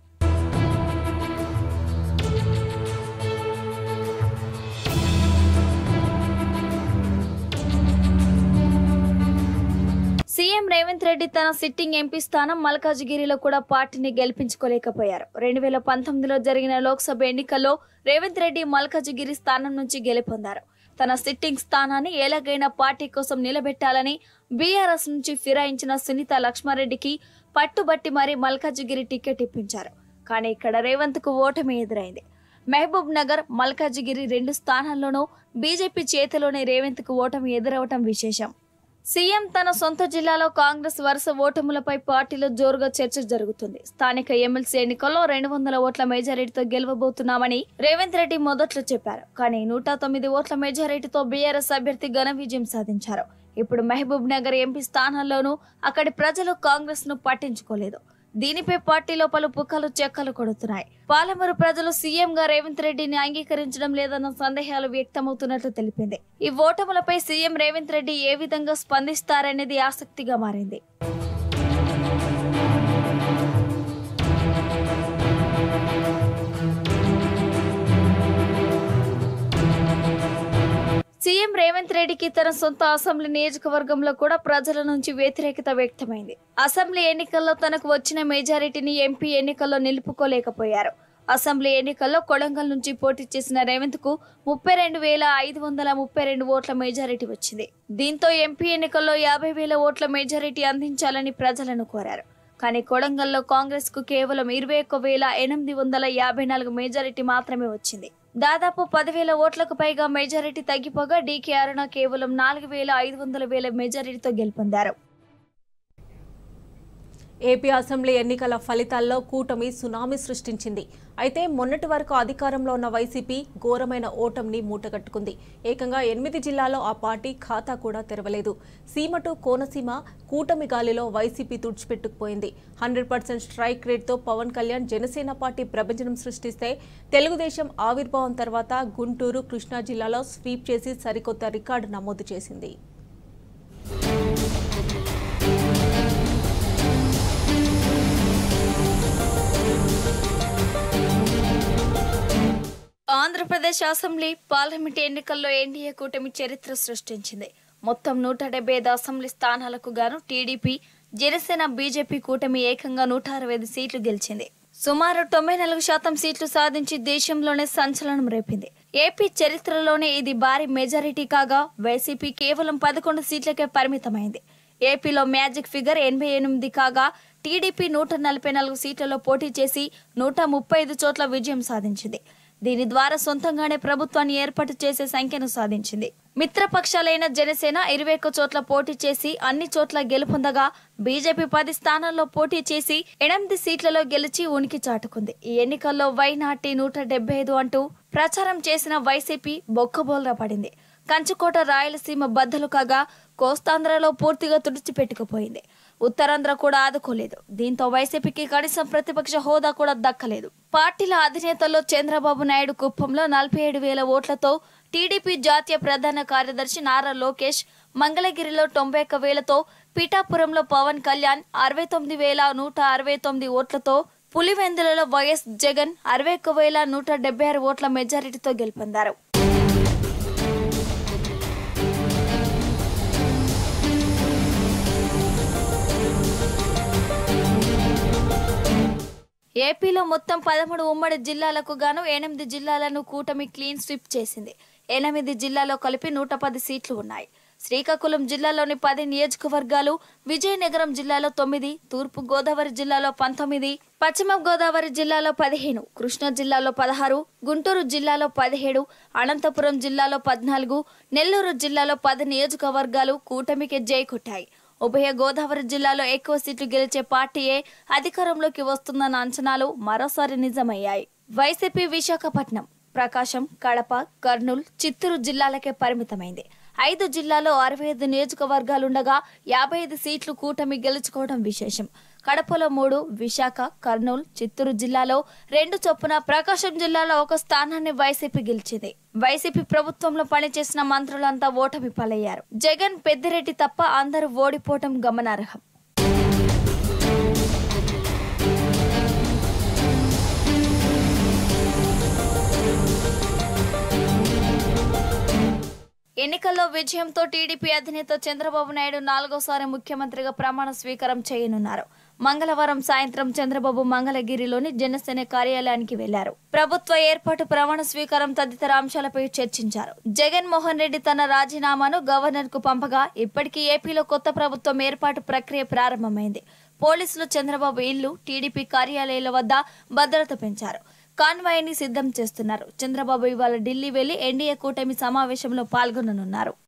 [SPEAKER 3] సీఎం రేవంత్ రెడ్డి తన సిట్టింగ్ ఎంపీ స్థానం మల్కాజిగిరిలో కూడా పార్టీని గెలిపించుకోలేకపోయారు రెండు వేల పంతొమ్మిదిలో జరిగిన లోక్సభ ఎన్నికల్లో రేవంత్ రెడ్డి మల్కాజిగిరి స్థానం నుంచి గెలుపొందారు తన సిట్టింగ్ స్థానాన్ని ఎలాగైనా పార్టీ కోసం నిలబెట్టాలని బీఆర్ఎస్ నుంచి ఫిరాయించిన సునీత లక్ష్మారెడ్డికి పట్టుబట్టి మరీ మల్కాజిగిరి టికెట్ ఇప్పించారు కానీ ఇక్కడ రేవంత్ కు ఓటమి ఎదురైంది మహబూబ్ నగర్ మల్కాజిగిరి రెండు స్థానాల్లోనూ బీజేపీ చేతిలోనే రేవంత్ కు ఓటమి ఎదురవటం విశేషం సీఎం తన సొంత జిల్లాలో కాంగ్రెస్ వరుస ఓటములపై పార్టీలో జోరుగా చర్చ జరుగుతుంది స్థానిక ఎమ్మెల్సీ ఎన్నికల్లో రెండు వందల ఓట్ల మెజారిటీతో గెలవబోతున్నామని రేవంత్ రెడ్డి మొదట్లో చెప్పారు కానీ నూట తొమ్మిది ఓట్ల మెజారిటీతో బీఆర్ఎస్ అభ్యర్థి ఘన విజయం సాధించారు ఇప్పుడు మహబూబ్ నగర్ ఎంపీ స్థానాల్లోనూ అక్కడి ప్రజలు కాంగ్రెస్ ను పట్టించుకోలేదు దీనిపై పార్టీలో పలు పుక్కలు చెక్కలు కొడుతున్నాయి పాలమూరు ప్రజలు సీఎం గా రేవంత్ రెడ్డిని అంగీకరించడం లేదన్న సందేహాలు వ్యక్తమవుతున్నట్లు తెలిపింది ఈ ఓటములపై సీఎం రేవంత్ రెడ్డి ఏ విధంగా స్పందిస్తారనేది ఆసక్తిగా మారింది సీఎం రేవంత్ రెడ్డికి తన సొంత అసెంబ్లీ నియోజకవర్గంలో కూడా ప్రజల నుంచి వ్యతిరేకత వ్యక్తమైంది అసెంబ్లీ ఎన్నికల్లో తనకు వచ్చిన మెజారిటీని ఎంపీ ఎన్నికల్లో నిలుపుకోలేకపోయారు అసెంబ్లీ ఎన్నికల్లో కొడంగల్ నుంచి పోటీ చేసిన రేవంత్ కు ముప్పై రెండు వేల ఐదు వందల ముప్పై రెండు ఓట్ల మెజారిటీ వచ్చింది దీంతో ఎంపీ ఎన్నికల్లో యాభై వేల ఓట్ల మెజారిటీ అందించాలని ప్రజలను కోరారు కానీ కొడంగల్లో కాంగ్రెస్ కు కేవలం ఇరవై ఒక్క వేల ఎనిమిది వందల యాభై నాలుగు మెజారిటీ మాత్రమే వచ్చింది దాదాపు పదివేల ఓట్లకు పైగా మెజారిటీ తగ్గిపోగా డీకే అరుణ కేవలం నాలుగు వేల ఐదు వందల వేల మెజారిటీతో గెలుపొందారు
[SPEAKER 1] ఏపీ అసెంబ్లీ ఎన్నికల ఫలితాల్లో కూటమి సునామీ సృష్టించింది అయితే మొన్నటి వరకు అధికారంలో ఉన్న వైసీపీ ఘోరమైన ఓటమిని మూటగట్టుకుంది ఏకంగా ఎనిమిది జిల్లాల్లో ఆ పార్టీ ఖాతా కూడా తెరవలేదు సీమ టు కోనసీమ కూటమి గాలిలో వైసీపీ తుడిచిపెట్టుకుపోయింది హండ్రెడ్ పర్సెంట్ స్ట్రైక్ రేట్తో పవన్ కళ్యాణ్ జనసేన పార్టీ ప్రభంజనం సృష్టిస్తే తెలుగుదేశం ఆవిర్భావం తర్వాత గుంటూరు కృష్ణా జిల్లాలో స్వీప్ చేసి సరికొత్త రికార్డు నమోదు చేసింది
[SPEAKER 3] ఆంధ్రప్రదేశ్ అసెంబ్లీ పార్లమెంట్ ఎన్నికల్లో ఎన్డీఏ కూటమి చరిత్ర సృష్టించింది మొత్తం నూట డెబ్బై ఐదు అసెంబ్లీ స్థానాలకు గాను టీడీపీ జనసేన బీజేపీ కూటమి ఏకంగా నూట అరవై ఐదు సీట్లు గెలిచింది సుమారు తొంభై నాలుగు శాతం సీట్లు సాధించి దేశంలోనే సంచలనం రేపింది ఏపీ చరిత్రలోనే ఇది భారీ మెజారిటీ కాగా వైసీపీ కేవలం పదకొండు సీట్లకే పరిమితమైంది ఏపీలో మ్యాజిక్ ఫిగర్ ఎనభై ఎనిమిది కాగా టీడీపీ నూట నలభై నాలుగు సీట్లలో పోటీ చేసి నూట ముప్పై ఐదు చోట్ల విజయం సాధించింది దీని ద్వారా సొంతంగానే ప్రభుత్వాన్ని ఏర్పాటు చేసే సంఖ్యను సాధించింది మిత్రపక్షాలైన జనసేన ఇరవై ఒక్క చోట్ల పోటీ చేసి అన్ని చోట్ల గెలుపొందగా బీజేపీ పది స్థానాల్లో పోటీ చేసి ఎనిమిది సీట్లలో గెలిచి ఉనికి చాటుకుంది ఈ ఎన్నికల్లో వై నాటి నూట డెబ్బై ఐదు అంటూ ప్రచారం చేసిన వైసీపీ బొక్కబోల్రా పడింది కంచుకోట రాయలసీమ బద్దలు కాగా కోస్తాంధ్రలో పూర్తిగా తుడిచిపెట్టుకుపోయింది ఉత్తరాంధ్ర కూడా ఆదుకోలేదు దీంతో వైసీపీకి కనీసం ప్రతిపక్ష హోదా కూడా దక్కలేదు పార్టీల అధినేతల్లో చంద్రబాబు నాయుడు కుప్పంలో నలభై ఏడు వేల ఓట్లతో టీడీపీ జాతీయ ప్రధాన కార్యదర్శి నారా లోకేష్ మంగళగిరిలో తొంభై ఒక్క వేలతో పీఠాపురంలో పవన్ కళ్యాణ్ అరవై తొమ్మిది వేల నూట అరవై తొమ్మిది ఓట్లతో పులివెందులలో వైఎస్ జగన్ అరవై ఒక్క వేల నూట డెబ్బై ఆరు ఓట్ల మెజారిటీతో గెలుపొందారు ఏపీలో మొత్తం పదమూడు ఉమ్మడి జిల్లాలకు గాను ఎనిమిది జిల్లాలను కూటమి క్లీన్ స్వీప్ చేసింది ఎనిమిది జిల్లాలో కలిపి నూట పది సీట్లు ఉన్నాయి శ్రీకాకుళం జిల్లాలోని పది నియోజకవర్గాలు విజయనగరం జిల్లాలో తొమ్మిది తూర్పు గోదావరి జిల్లాలో పంతొమ్మిది పశ్చిమ గోదావరి జిల్లాలో పదిహేను కృష్ణా జిల్లాలో పదహారు గుంటూరు జిల్లాలో పదిహేడు అనంతపురం జిల్లాలో పద్నాలుగు నెల్లూరు జిల్లాలో పది నియోజకవర్గాలు కూటమికి జై కొట్టాయి ఉభయ గోదావరి జిల్లాలో ఎక్కువ సీట్లు గెలిచే పార్టీయే అధికారంలోకి వస్తుందన్న అంచనాలు మరోసారి నిజమయ్యాయి వైసీపీ విశాఖపట్నం ప్రకాశం కడప కర్నూలు చిత్తూరు జిల్లాలకే పరిమితమైంది ఐదు జిల్లాలో అరవై ఐదు నియోజకవర్గాలుండగా యాభై ఐదు సీట్లు కూటమి గెలుచుకోవడం విశేషం కడపలో మూడు విశాఖ కర్నూలు చిత్తూరు జిల్లాలో రెండు చొప్పున ప్రకాశం జిల్లాలో ఒక స్థానాన్ని వైసీపీ గెలిచింది వైసీపీ ప్రభుత్వంలో పనిచేసిన మంత్రులంతా ఓటమి పాలయ్యారు జగన్ పెద్దిరెడ్డి తప్ప అందరూ ఓడిపోవటం గమనార్హం ఎన్నికల్లో విజయంతో టీడీపీ అధినేత చంద్రబాబు నాయుడు నాలుగోసారి ముఖ్యమంత్రిగా ప్రమాణ స్వీకారం చేయనున్నారు మంగళవారం సాయంత్రం చంద్రబాబు మంగళగిరిలోని జనసేన కార్యాలయానికి వెళ్లారు ప్రభుత్వ ఏర్పాటు ప్రమాణ స్వీకారం తదితర అంశాలపై చర్చించారు జగన్ మోహన్ రెడ్డి తన రాజీనామాను గవర్నర్ కు పంపగా ఇప్పటికీ ఏపీలో కొత్త ప్రభుత్వం ఏర్పాటు ప్రక్రియ ప్రారంభమైంది పోలీసులు చంద్రబాబు ఇల్లు టీడీపీ కార్యాలయాల వద్ద భద్రత పెంచారు కాన్వాయ్ ని సిద్ధం చేస్తున్నారు చంద్రబాబు ఇవాళ ఢిల్లీ వెళ్లి ఎన్డీఏ కూటమి సమావేశంలో పాల్గొననున్నారు